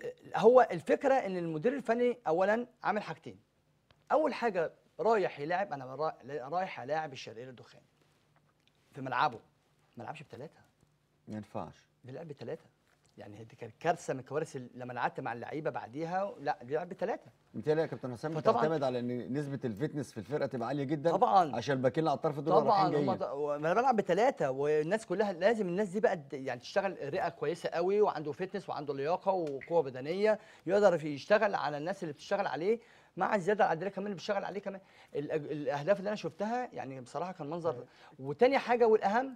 هو الفكره ان المدير الفني اولا عامل حاجتين اول حاجه رايح يلاعب انا را- رايح الاعب الشرقيه للدخان في ملعبه ما لعبش بثلاثه ما ينفعش بيلعب بثلاثه يعني دي كانت كارثه من الكوارث اللي- لما لعبت مع اللعيبه بعديها لا بيلعب بثلاثه متهيألي يا كابتن حسام فطبعاً- بتعتمد على ان نسبه الفتنس في الفرقه تبقى عاليه جدا طبعاً. عشان الباكين اللي على الطرف دول طبعا رايحين هم جايين ما انا بلعب بثلاثه والناس كلها لازم الناس دي بقى د- يعني تشتغل رئه كويسه قوي وعنده فتنس وعنده لياقه وقوه بدنيه يقدر يشتغل على الناس اللي بتشتغل عليه مع الزياده العدديه كمان اللي بتشتغل عليه كمان الأج- الاهداف اللي انا شفتها يعني بصراحه كان منظر وتاني حاجه والاهم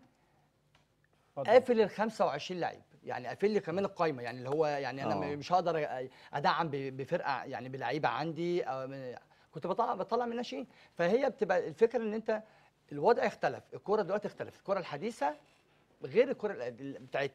اتفضل. قافل ال 25 لعيب يعني قافل لي كمان القايمه يعني اللي هو يعني انا آه. م- مش هقدر أ- ادعم ب- بفرقه يعني بلعيبه عندي أو من- كنت بطلع بطلع من ناشئين فهي بتبقى الفكره ان انت الوضع اختلف الكوره دلوقتي اختلفت الكوره الحديثه غير الكوره القد- بتاعتنا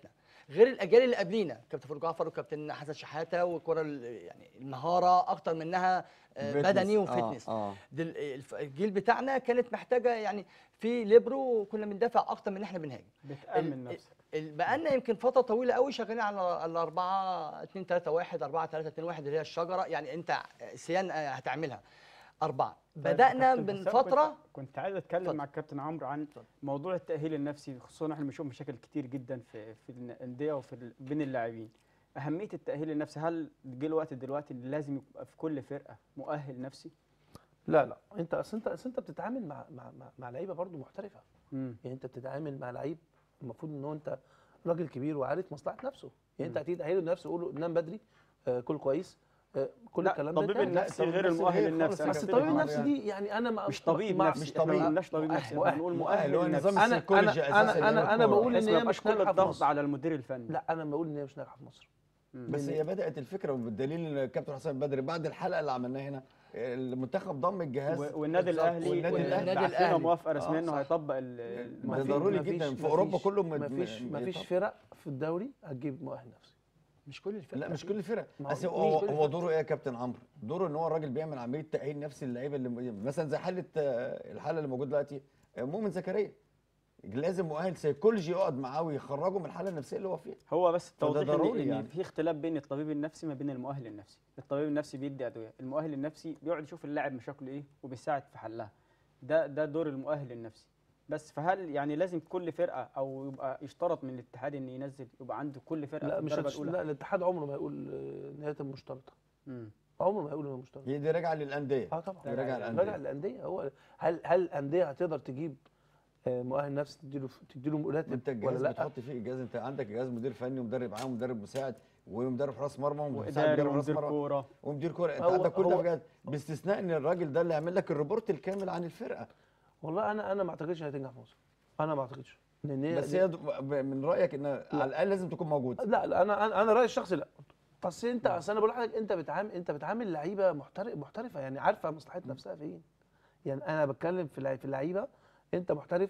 غير الاجيال اللي قبلينا كابتن فاروق جعفر وكابتن حسن شحاته والكره ال- يعني المهاره اكتر منها آه، فتنس. بدني آه، وفتنس آه. دل- الف- الجيل بتاعنا كانت محتاجه يعني في ليبرو كنا بندافع اكتر من ان احنا بنهاجم بتامن ال- نفسك ال- بقالنا يمكن فتره طويله قوي شغالين على الأربعة 2 3 1 4 3 2 1 اللي هي الشجره يعني انت سيان آه، هتعملها اربعه بدانا طيب، من كابتن حسام، فتره كنت, كنت عايز اتكلم اتفضل. مع الكابتن عمرو عن موضوع التاهيل النفسي خصوصا احنا بنشوف مشاكل كتير جدا في في الانديه وفي ال- بين اللاعبين اهميه التاهيل النفسي هل جه الوقت دلوقتي اللي لازم يبقى في كل فرقه مؤهل نفسي لا لا انت اصل انت اصل انت بتتعامل مع مع مع, مع لعيبه برضو محترفه امم يعني انت بتتعامل مع لعيب المفروض ان هو انت راجل كبير وعارف مصلحه نفسه يعني انت هتيجي تأهله لنفسه قول له نام بدري آه كل كويس آه كل لا الكلام ده طبيب انتهى. النفسي طبيب غير النفسي المؤهل غير النفسي خالص أنا يا بس كابتن الطبيب عمرو النفسي يعني. دي يعني انا ما مش طبيب ما- نفسي مش إحنا ما طبيب. قلناش طبيب نفسي احنا مؤهل. بنقول مؤهل، هو مؤهل نظام نفسي انا السيكولوجي انا أساساً انا انا, أنا للكورة. بقول بحيث ان ما هي يبقاش مش كل ناجحه في الضغط مصر على المدير الفني لا انا بقول ان هي مش ناجحه في مصر بس هي بدات الفكره وبالدليل ان الكابتن حسام بدري بعد الحلقه اللي عملناها هنا المنتخب ضم الجهاز و- والنادي بالظبط. الاهلي والنادي الأهلي. بعت لنا الأهلي. موافقه رسميه آه، انه صح. هيطبق ال- ال- ده ما في- ضروري ما جدا. فيش- في ما أوروبا فيش- كله مد- ما فيش م- ما فيش طب. فرق في الدوري هتجيب مؤهل نفسي مش كل الفرق لا مش كل الفرق ما هو- بس مش هو كل هو الفرق. دوره ايه يا كابتن عمرو؟ دوره ان هو الراجل بيعمل عمليه تاهيل نفسي للعيبه اللي م- مثلا زي حاله آه، الحاله اللي موجوده دلوقتي آه، مؤمن زكريا لازم مؤهل سيكولوجي يقعد معاه ويخرجه من الحاله النفسيه اللي هو فيها هو بس فده التوضيح ان, ضروري إن يعني. في اختلاف بين الطبيب النفسي ما بين المؤهل النفسي الطبيب النفسي بيدي ادويه المؤهل النفسي بيقعد يشوف اللاعب مشاكله ايه وبيساعد في حلها ده ده دور المؤهل النفسي بس فهل يعني لازم كل فرقه او يبقى يشترط من الاتحاد ان ينزل يبقى عنده كل فرقه لا في مش الدرجه هتش... الاولى لا الاتحاد عمره ما يقول آه، ان هي تبقى مشترطه مم. عمره ما يقول انها مشترطه هي دي راجعه للانديه اه طبعا راجع راجع الأندية. الانديه هو هل هل الانديه هتقدر تجيب آه، مؤهل نفسي تديله تديله انت مرتب الجهاز ولا لا بتحط فيه جهاز انت عندك جهاز مدير فني ومدرب عام ومدرب مساعد ومدرب حراس مرمى ومساعد واداري مدرب حراس ومدير مرمى كوره ومدير كوره انت هو- عندك كل ده هو- بجد باستثناء ان الراجل ده اللي يعمل لك الريبورت الكامل عن الفرقه والله انا انا ما اعتقدش انها تنجح في مصر انا ما اعتقدش لان هي بس هي ب- من رايك ان على الاقل لازم تكون موجود لا لا انا انا انا رايي الشخصي لا اصل انت اصل انا بقول لحضرتك انت بتعامل انت بتعامل لعيبه محترف محترفه يعني عارفه مصلحه نفسها فين يعني انا بتكلم في لعي- في اللعيبه انت محترف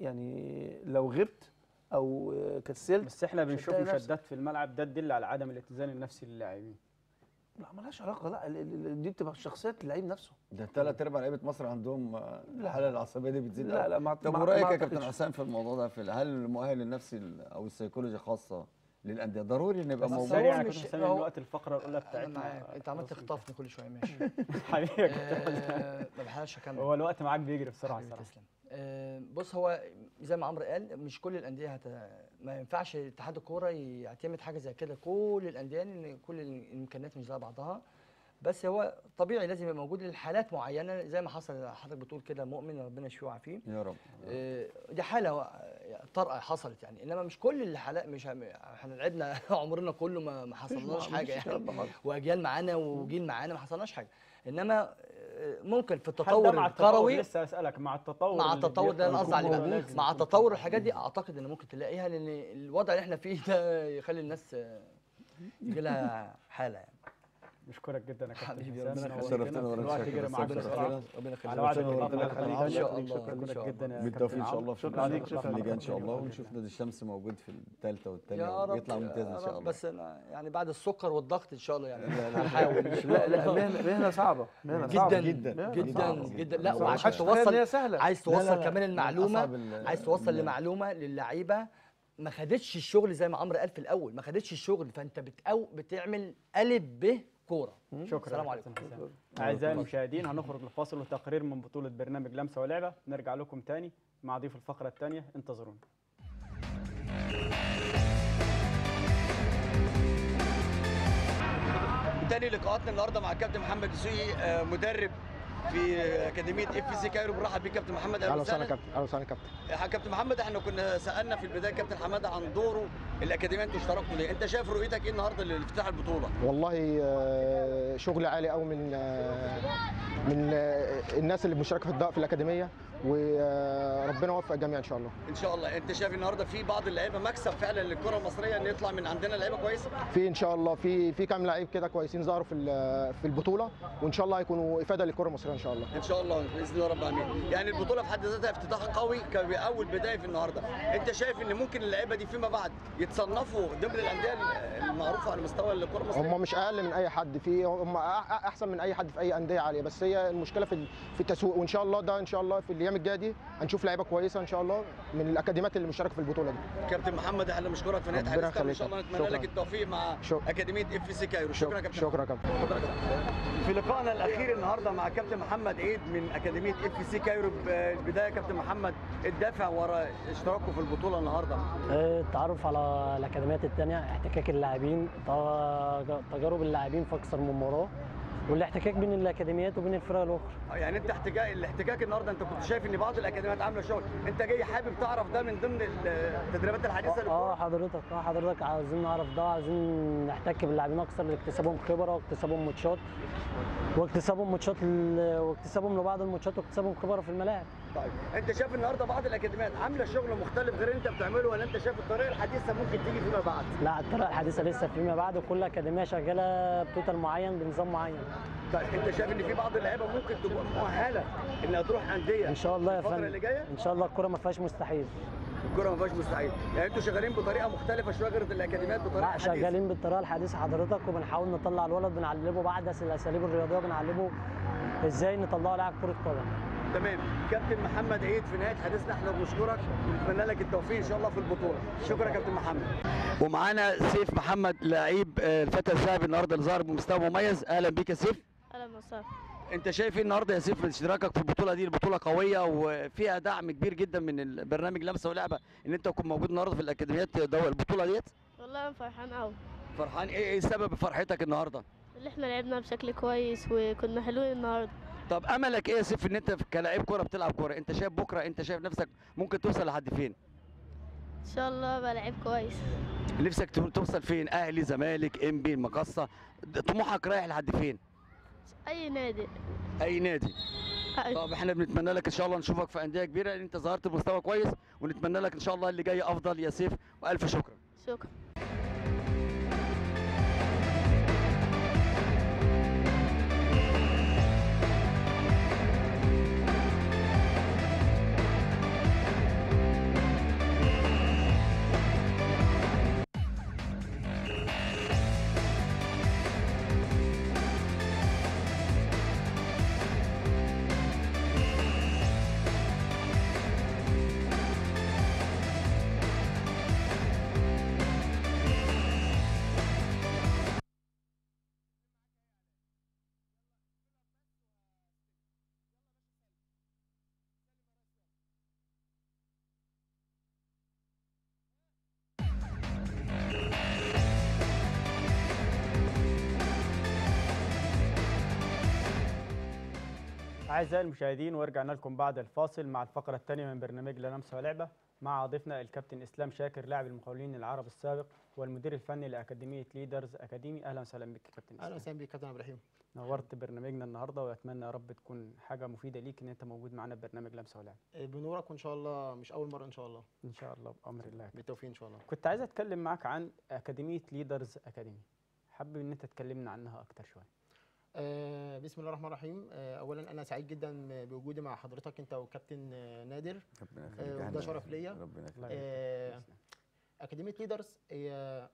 يعني لو غبت او آه، كسلت بس احنا مش بنشوف هتلاقي نفسك. مشادات في الملعب ده تدل على عدم الاتزان النفسي للاعبين لا مالهاش علاقه لا ال- ال- ال- دي بتبقى شخصيات اللعيب نفسه ده ثلاث ارباع لعيبه مصر عندهم آه، الحاله العصبيه دي بتزيد لا أوي. لا ما طب ما- ورايك ما يا كابتن أعتقدش. حسام في الموضوع ده في ال- هل المؤهل النفسي ال- او السيكولوجي خاصه للانديه ضروري ان يبقى بس موجود سريع يا هو كابتن مش- حسام هو- الوقت الفقره الاولى انا بتاعتنا معاك انت عمال خلاص تخطفني كل شويه ماشي انتهت. حبيبي يا كابتن آه، ما بلحقش اكمل هو الوقت معاك بيجري بسرعه حبيبي الصراحه تسلم آه، بص هو زي ما عمرو قال مش كل الانديه هت... ما ينفعش اتحاد الكوره يعتمد حاجه زي كده كل الانديه لان كل الامكانيات مش زي بعضها بس هو طبيعي لازم يبقى موجود لحالات معينه زي ما حصل حضرتك بتقول كده مؤمن ربنا يشفيه ويعافيه يا رب آه، دي حاله آه، طارئه حصلت يعني انما مش كل الحالات مش هم- احنا لعبنا عمرنا كله ما ما حصلناش حاجه يعني واجيال معانا وجيل معانا ما حصلناش حاجه انما آه، ممكن في هل ده التطور مع التطور الكروي لسه اسالك مع التطور مع اللي التطور ده بيحصل انا قصدي عليه الجمهور بقى لازم مع يكون التطور في الحاجات دي اعتقد ان ممكن تلاقيها لان الوضع اللي احنا فيه ده يخلي الناس آه، يجي لها حاله يعني بشكرك جدا يا كابتن حبيبي، حسام ربنا نورتنا. شرفتنا وربنا الوقت يخليك. جري معاك ربنا بسرعه يخليك. ربنا على وعد شكراً اللقاء ربنا في الحلقه يخليك. الجايه إن شاء الله، إن بشكرك شاء جدا الله. يا بالتوفيق كابتن ان شاء عمرو. الله في شكرا عليك في شكرا اللجان ان شاء لك. الله ونشوف نادي الشمس موجود في الثالثه والثانيه يا رب ويطلع ممتاز ان يا شاء رب، الله بس أنا يعني بعد السكر والضغط ان شاء الله يعني لا، لا. هنحاول إن شاء لا لا الله. مهنه مهنه صعبه مهنه صعبه جدا جداً، جدا جداً. جدا صعبة جدا جداً. لا صعبة. وعشان محدش تخيل ان توصل هي سهله عايز لا، لا، توصل لا. كمان من المعلومه أصعب ال- عايز توصل ال- لمعلومه للعيبه ما خدتش الشغل زي ما عمرو قال في الاول ما خدتش الشغل فانت بتأو بتعمل الف ب كوره شكرا السلام يا عليكم. كابتن حسام. اعزائي المشاهدين هنخرج لفاصل وتقرير من بطوله برنامج لمسه ولعبه نرجع لكم تاني مع ضيف الفقره الثانيه انتظرونا تاني لقاءاتنا النهارده مع الكابتن محمد دسوقي آه، مدرب في اكاديميه اف سي كايرو برحب بيك كابتن محمد اهلا وسهلا كابتن اهلا وسهلا كابتن يا كابتن محمد احنا كنا سالنا في البدايه كابتن حماده عن دوره الاكاديميه انتوا اشتركتوا ليه انت شايف رؤيتك ايه النهارده لافتتاح البطوله والله آه، شغل عالي قوي من آه، من آه، الناس اللي مشاركه في الضغط في الاكاديميه وربنا يوفق الجميع ان شاء الله ان شاء الله انت شايف النهارده في بعض اللعيبه مكسب فعلا للكره المصريه ان يطلع من عندنا لعيبه كويسه في ان شاء الله في في كام لعيب كده كويسين ظهروا في ال- في البطوله وان شاء الله هيكونوا افاده للكره المصريه ان شاء الله ان شاء الله باذن الله رب العالمين يعني البطوله في حد ذاتها افتتاح قوي كاول بدايه في النهارده انت شايف ان ممكن اللعيبه دي فيما بعد يتصنفوا ضمن الانديه المعروفه على مستوى الكره المصريه هم مش اقل من اي حد في هم أح- احسن من اي حد في اي انديه عاليه بس هي المشكله في في التسويق وان شاء الله ده ان شاء الله في الايام الجايه دي هنشوف لعيبه كويسه ان شاء الله من الاكاديميات اللي مشاركه في البطوله دي كابتن محمد احنا بنشكرك في نهايه ربنا حديثنا وان يخليك. شاء الله نتمنى شكراً. لك التوفيق مع شكراً. اكاديميه اف سي كايرو شكرا يا كابتن شكرا يا كابتن في لقائنا الاخير النهارده مع كابتن محمد عيد من اكاديميه اف سي كايرو البدايه كابتن محمد الدافع وراء اشتراكه في البطوله النهارده التعرف على الاكاديميات الثانيه احتكاك اللاعبين تج- تجارب اللاعبين في اكثر من مباراه والاحتكاك بين الاكاديميات وبين الفرق الاخرى يعني انت احتكاك الاحتكاك النهارده انت كنت شايف ان بعض الاكاديميات عامله شغل انت جاي حابب تعرف ده من ضمن التدريبات الحديثه اه للكرة؟ حضرتك اه حضرتك عاوزين نعرف ده عايزين نحتك باللاعبين اكثر لاكتسابهم خبره واكتسابهم ماتشات واكتسابهم ماتشات ل- واكتسابهم لبعض الماتشات واكتسابهم خبره في الملاعب طيب انت شايف النهارده بعض الاكاديميات عامله شغل مختلف غير اللي انت بتعمله ولا انت شايف الطريقه الحديثه ممكن تيجي فيما بعد؟ لا الطريقه الحديثه لسه فيما بعد وكل اكاديميه شغاله بتوتال معين بنظام معين طيب انت شايف ان في بعض اللعيبه ممكن تبقى مؤهله انها تروح انديه ان شاء الله يا الفتره فندم اللي جايه ان شاء الله الكره ما فيهاش مستحيل الكوره ما فيهاش مستحيل يعني انتوا شغالين بطريقه مختلفه شويه غير الاكاديميات بطريقه لا حديثه شغالين بالطريقه الحديثه حضرتك وبنحاول نطلع الولد بنعلمه باحدث الاساليب الرياضيه وبنعلمه ازاي نطلعه لاعب كره قدم تمام كابتن محمد عيد في نهايه حديثنا احنا بنشكرك ونتمنى لك التوفيق ان شاء الله في البطوله شكرا يا كابتن محمد ومعانا سيف محمد لعيب آه، الفتى الذهبي النهارده اللي ظهر بمستوى مميز اهلا بيك يا سيف اهلا وسهلا انت شايف ايه النهارده يا سيف اشتراكك في البطوله دي البطوله قويه وفيها دعم كبير جدا من البرنامج لمسه ولعبه ان انت تكون موجود النهارده في الاكاديميات دو البطوله ديت والله انا فرحان قوي فرحان ايه ايه سبب فرحتك النهارده اللي احنا لعبنا بشكل كويس وكنا حلوين النهارده طب املك ايه يا سيف ان انت كلاعب كوره بتلعب كوره انت شايف بكره انت شايف نفسك ممكن توصل لحد فين ان شاء الله ابقى لعيب كويس نفسك تو- توصل فين اهلي زمالك انبي المقصه طموحك رايح لحد فين اي نادي اي نادي أي. طب احنا بنتمنى لك ان شاء الله نشوفك في انديه كبيره لان انت ظهرت بمستوى كويس ونتمنى لك ان شاء الله اللي جاي افضل يا سيف والف شكر شكرا أعزائي المشاهدين ورجعنا لكم بعد الفاصل مع الفقرة الثانية من برنامج لا لمسة ولعبة مع ضيفنا الكابتن إسلام شاكر لاعب المقاولين العرب السابق والمدير الفني لأكاديمية ليدرز أكاديمي أهلا وسهلا بك يا كابتن اهلا إسلام وسهلا بك كابتن عبد الرحيم نورت برنامجنا النهارده وأتمنى يا رب تكون حاجة مفيدة ليك إن أنت موجود معانا في برنامج لمسة ولعبة آه، بنورك وان شاء الله مش اول مره ان شاء الله إن شاء الله بأمر الله يا كابتن. بالتوفيق ان شاء الله كنت عايز أتكلم معاك عن أكاديمية ليدرز أكاديمي حابب إن أنت تكلمنا عنها أكتر شوية آه بسم الله الرحمن الرحيم آه اولا انا سعيد جدا بوجودي مع حضرتك انت وكابتن آه، نادر ربنا يخليك آه أهلا وده وسهلا. شرف ليا ربنا يخليك الله آه، يبارك فيك. اكاديميه ليدرز هي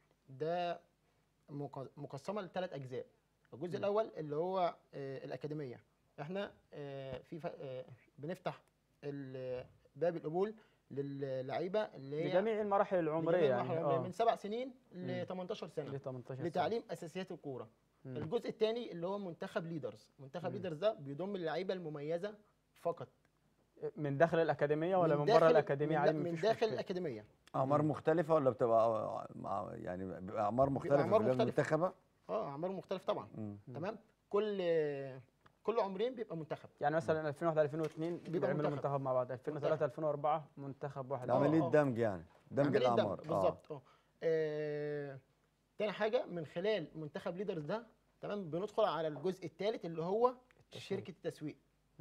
ده مق- مقسمه لثلاث اجزاء الجزء الاول اللي هو آه، الاكاديميه احنا آه، في ف- آه، بنفتح ال- باب القبول للعيبه اللي هي لجميع المراحل العمرية لجميع يعني المراحل العمرية، آه. من سبع سنين ل مم. 18 سنه ل 18 سنة. لتعليم اساسيات الكوره مم. الجزء الثاني اللي هو منتخب ليدرز منتخب مم. ليدرز ده بيضم اللعيبه المميزه فقط من داخل الأكاديمية ولا من, داخل- بره الأكاديمية من, عادي دا- من مفيش داخل مشكلة. الاكاديميه اعمار مختلفه ولا بتبقى مع يعني بيبقى اعمار مختلفه أعمار في البلاد مختلفة. المنتخبه اه اعمار مختلف طبعا مم. تمام كل كل عمرين بيبقى منتخب يعني مثلا 2001 2002 بيبقى بيعملوا منتخب. منتخب مع بعض 2003 2004 منتخب واحد آه، عمليه آه. دمج يعني دمج عملية دمج، الاعمار آه. بالظبط اه آه، تاني حاجه من خلال منتخب ليدرز ده تمام بندخل على الجزء الثالث اللي هو شركه التسويق مم.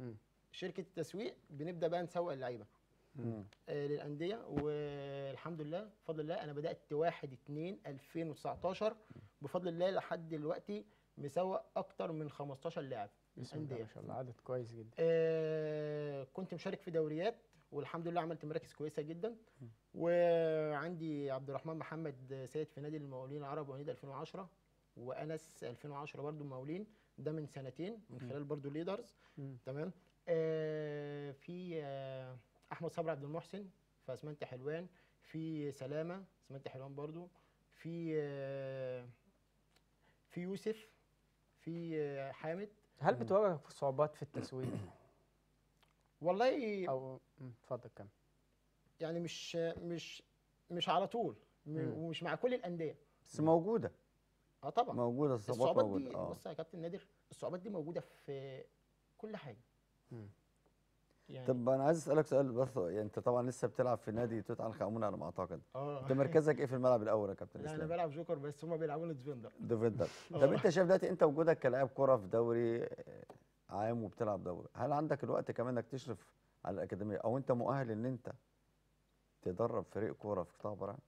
شركه التسويق بنبدا بقى نسوق اللعيبه مم. آه، للانديه والحمد لله بفضل الله انا بدات 1 2 2019 بفضل الله لحد دلوقتي مسوق اكتر من 15 لاعب بسم الله الانديه ما شاء الله عدد كويس جدا آه كنت مشارك في دوريات والحمد لله عملت مراكز كويسه جدا وعندي عبد الرحمن محمد سيد في نادي المقاولين العرب ونادي 2010 وانس 2010 برضو مقاولين ده من سنتين من مم. خلال برضو ليدرز مم. تمام آه في آه احمد صبري عبد المحسن في اسمنت حلوان في سلامه اسمنت حلوان برضو في آه في يوسف في آه حامد هل بتواجهك صعوبات في التسويق والله او مم، اتفضل كمل يعني مش مش مش على طول م- مم. ومش مع كل الانديه بس موجوده اه طبعا موجوده الصعوبات الصعوبات موجوده دي اه بص يا كابتن نادر الصعوبات دي موجوده في كل حاجه مم. يعني طب انا عايز اسالك سؤال بس يعني انت طبعا لسه بتلعب في نادي توت عنخ امون على ما اعتقد اه انت مركزك ايه في الملعب الاول يا كابتن لا انا اسلام بلعب جوكر بس هما بيلعبوني ديفندر ديفندر آه. طب انت شايف دلوقتي انت وجودك كلاعب كره في دوري آه، عام وبتلعب دوري هل عندك الوقت كمان انك تشرف على الاكاديميه او انت مؤهل ان انت تدرب فريق كوره في قطاع برع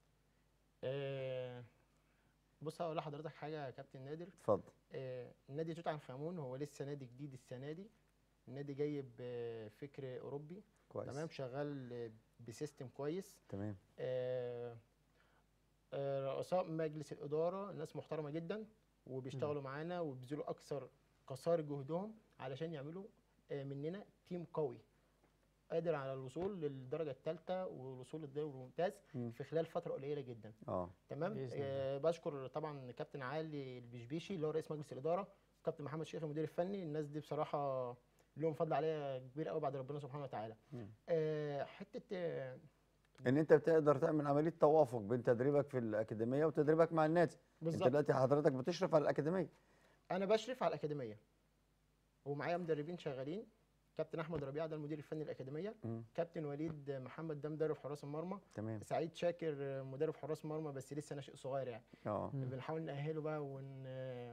آه بص هقول لحضرتك حاجه يا كابتن نادر اتفضل آه نادي توت عنخ امون هو لسه نادي جديد السنه دي النادي جاي بفكر اوروبي كويس تمام شغال آه، بسيستم كويس تمام آه، آه، رؤساء مجلس الإدارة ناس محترمة جدا وبيشتغلوا معانا وبيبذلوا أكثر قصارى جهدهم علشان يعملوا آه، مننا تيم قوي قادر على الوصول للدرجة الثالثة والوصول للدوري الممتاز مم. في خلال فترة قليلة جدا اه تمام بإذن الله. آه بشكر طبعا كابتن علي البشبيشي اللي هو رئيس مجلس الإدارة كابتن محمد شيخ المدير الفني الناس دي بصراحة لهم فضل عليا كبير قوي بعد ربنا سبحانه وتعالى مم. آه حتة آه ان انت بتقدر تعمل عمليه توافق بين تدريبك في الاكاديميه وتدريبك مع النادي انت بالظبط دلوقتي حضرتك بتشرف على الاكاديميه انا بشرف على الاكاديميه ومعايا مدربين شغالين كابتن احمد ربيع ده المدير الفني للاكاديميه مم. كابتن وليد محمد ده مدرب حراس المرمى تمام سعيد شاكر مدرب حراس مرمى بس لسه ناشئ صغير يعني اه مم. بنحاول نأهله بقى ون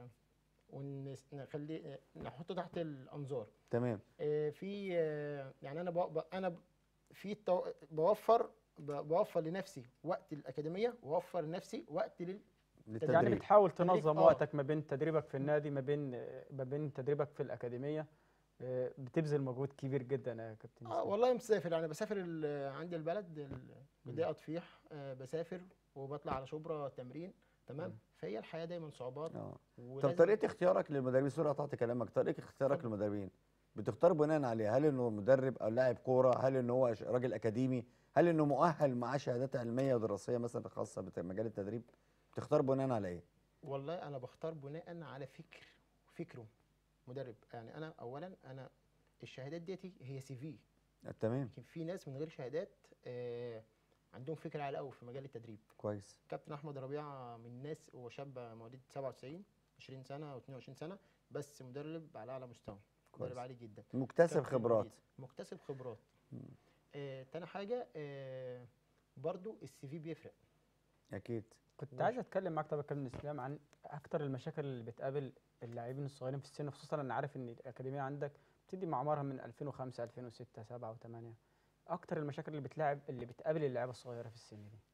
ونخليه نحطه تحت الانظار تمام آه، في آه، يعني انا بو- ب- انا ب- في التو- بوفر ب- بوفر لنفسي وقت الاكاديميه واوفر لنفسي وقت لل يعني للتدريب بتحاول تدريب، تنظم آه. وقتك ما بين تدريبك في النادي ما بين ما بين تدريبك في الأكاديمية آه، بتبذل مجهود كبير جدا يا كابتن اه إسلام. والله مسافر يعني بسافر ال- عندي البلد ال- بداية اطفيح آه بسافر وبطلع على شبرا تمرين تمام مم. فهي الحياه دايما صعوبات اه طب ولازم- طريقه اختيارك للمدربين سوري قطعت كلامك طريقه اختيارك اتفضل. للمدربين بتختار بناء عليه هل انه مدرب او لاعب كوره هل انه هو ش- راجل اكاديمي هل انه مؤهل معاه شهادات علميه ودراسيه مثلا خاصه بمجال التدريب بتختار بناء على ايه والله انا بختار بناء على فكر فكره مدرب يعني انا اولا انا الشهادات ديتي هي سي في آه، تمام لكن في ناس من غير شهادات آه عندهم فكره عاليه قوي في مجال التدريب كويس كابتن احمد ربيعه من الناس هو شاب مواليد 97 20 سنه او 22 سنه بس مدرب على اعلى مستوى كويس. مدرب عالي جدا مكتسب كابتن خبرات وليد. مكتسب خبرات مم. آه تاني حاجه آه برضو السي في بيفرق اكيد كنت عايز اتكلم معاك طبعا يا كابتن اسلام عن اكتر المشاكل اللي بتقابل اللاعبين الصغيرين في السن خصوصا انا عارف ان الاكاديميه عندك بتدي معمارها من 2005 2006 7 و8 اكتر المشاكل اللي بتلاعب اللي بتقابل اللعيبه الصغيره في السن دي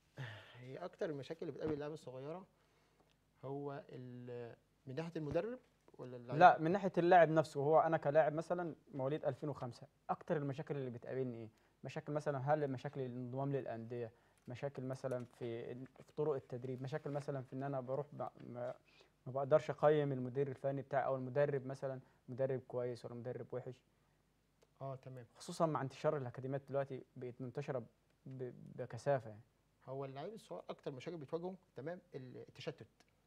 هي اكتر المشاكل اللي بتقابل اللعيبه الصغيره هو ال- من ناحيه المدرب ولا اللعيب؟ لا من ناحيه اللاعب نفسه هو انا كلاعب مثلا مواليد 2005 اكتر المشاكل اللي بتقابلني ايه مشاكل مثلا هل مشاكل الانضمام للانديه مشاكل مثلا في في طرق التدريب مشاكل مثلا في ان انا بروح ب- ما, ما بقدرش اقيم المدير الفني بتاعي او المدرب مثلا مدرب كويس ولا مدرب وحش اه تمام خصوصا مع انتشار الاكاديميات دلوقتي بقت منتشره ب- بكثافه يعني هو اللعيب الصغير اكتر مشاكل بتواجهه تمام التشتت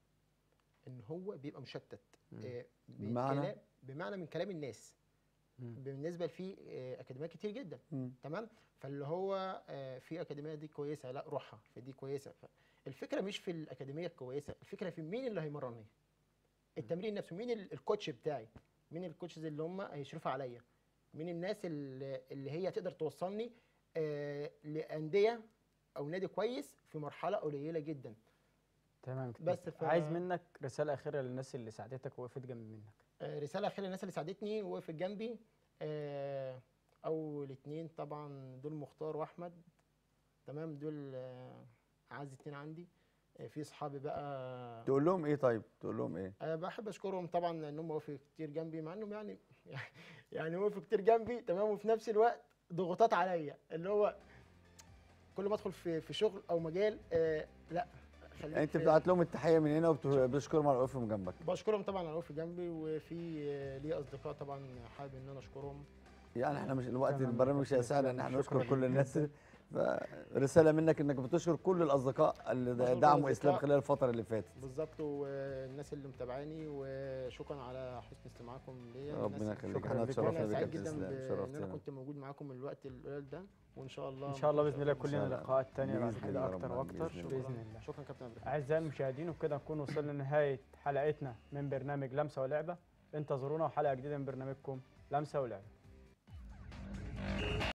ان هو بيبقى مشتت مم. آه بمعنى؟ بكلام- بمعنى من كلام الناس مم. بالنسبه لفي آه اكاديميات كتير جدا مم. تمام فاللي هو آه في اكاديميه دي كويسه لا روحها فدي كويسه ف- الفكره مش في الاكاديميه الكويسه الفكره في مين اللي هيمرني التمرين نفسه مين ال- الكوتش بتاعي مين الكوتشز اللي هم هيشرفوا عليا مين الناس اللي, اللي هي تقدر توصلني آه لانديه او نادي كويس في مرحله قليله جدا تمام كده بس ف- عايز منك رساله اخيره للناس اللي ساعدتك ووقفت جنب منك آه، رساله اخيره للناس اللي ساعدتني ووقفت جنبي آه، اول اتنين طبعا دول مختار واحمد تمام دول آه، اعز اتنين عندي آه، في صحابي بقى تقول لهم ايه طيب تقول لهم ايه أه بحب اشكرهم طبعا انهم وقفوا كتير جنبي مع انهم يعني يعني وقفوا كتير جنبي تمام وفي نفس الوقت ضغوطات عليا اللي هو كل ما ادخل في في شغل او مجال آه لا خليك يعني انت في- بتبعت لهم التحيه من هنا وبتشكرهم على وقوفهم جنبك بشكرهم طبعا على وقف جنبي وفي آه، لي اصدقاء طبعا حابب ان انا اشكرهم يعني احنا مش الوقت تمام، البرنامج مش شكراً هيسعنا ان احنا شكراً نشكر كل جداً. الناس فرساله منك انك بتشكر كل الاصدقاء اللي بشكر دعموا الأصدقاء. اسلام خلال الفتره اللي فاتت بالظبط والناس اللي متابعاني وشكرا على حسن استماعكم ليا ربنا الناس- يخليك. شكراً احنا لكم. اتشرفنا أنا بك يا سعيد كابتن جدا إسلام. ب- ان شرفتنا. انا كنت موجود معاكم الوقت القليل ده وان شاء الله ان شاء الله باذن الله ممكن كلنا نشوفكم. لقاءات تانية بعد بإذن كده الله اكتر رب واكتر العالمين. بإذن باذن الله شكرا كابتن عبد اعزائي المشاهدين وبكده نكون وصلنا لنهايه حلقتنا من برنامج لمسه ولعبه انتظرونا وحلقه جديده من برنامجكم لمسه ولعبه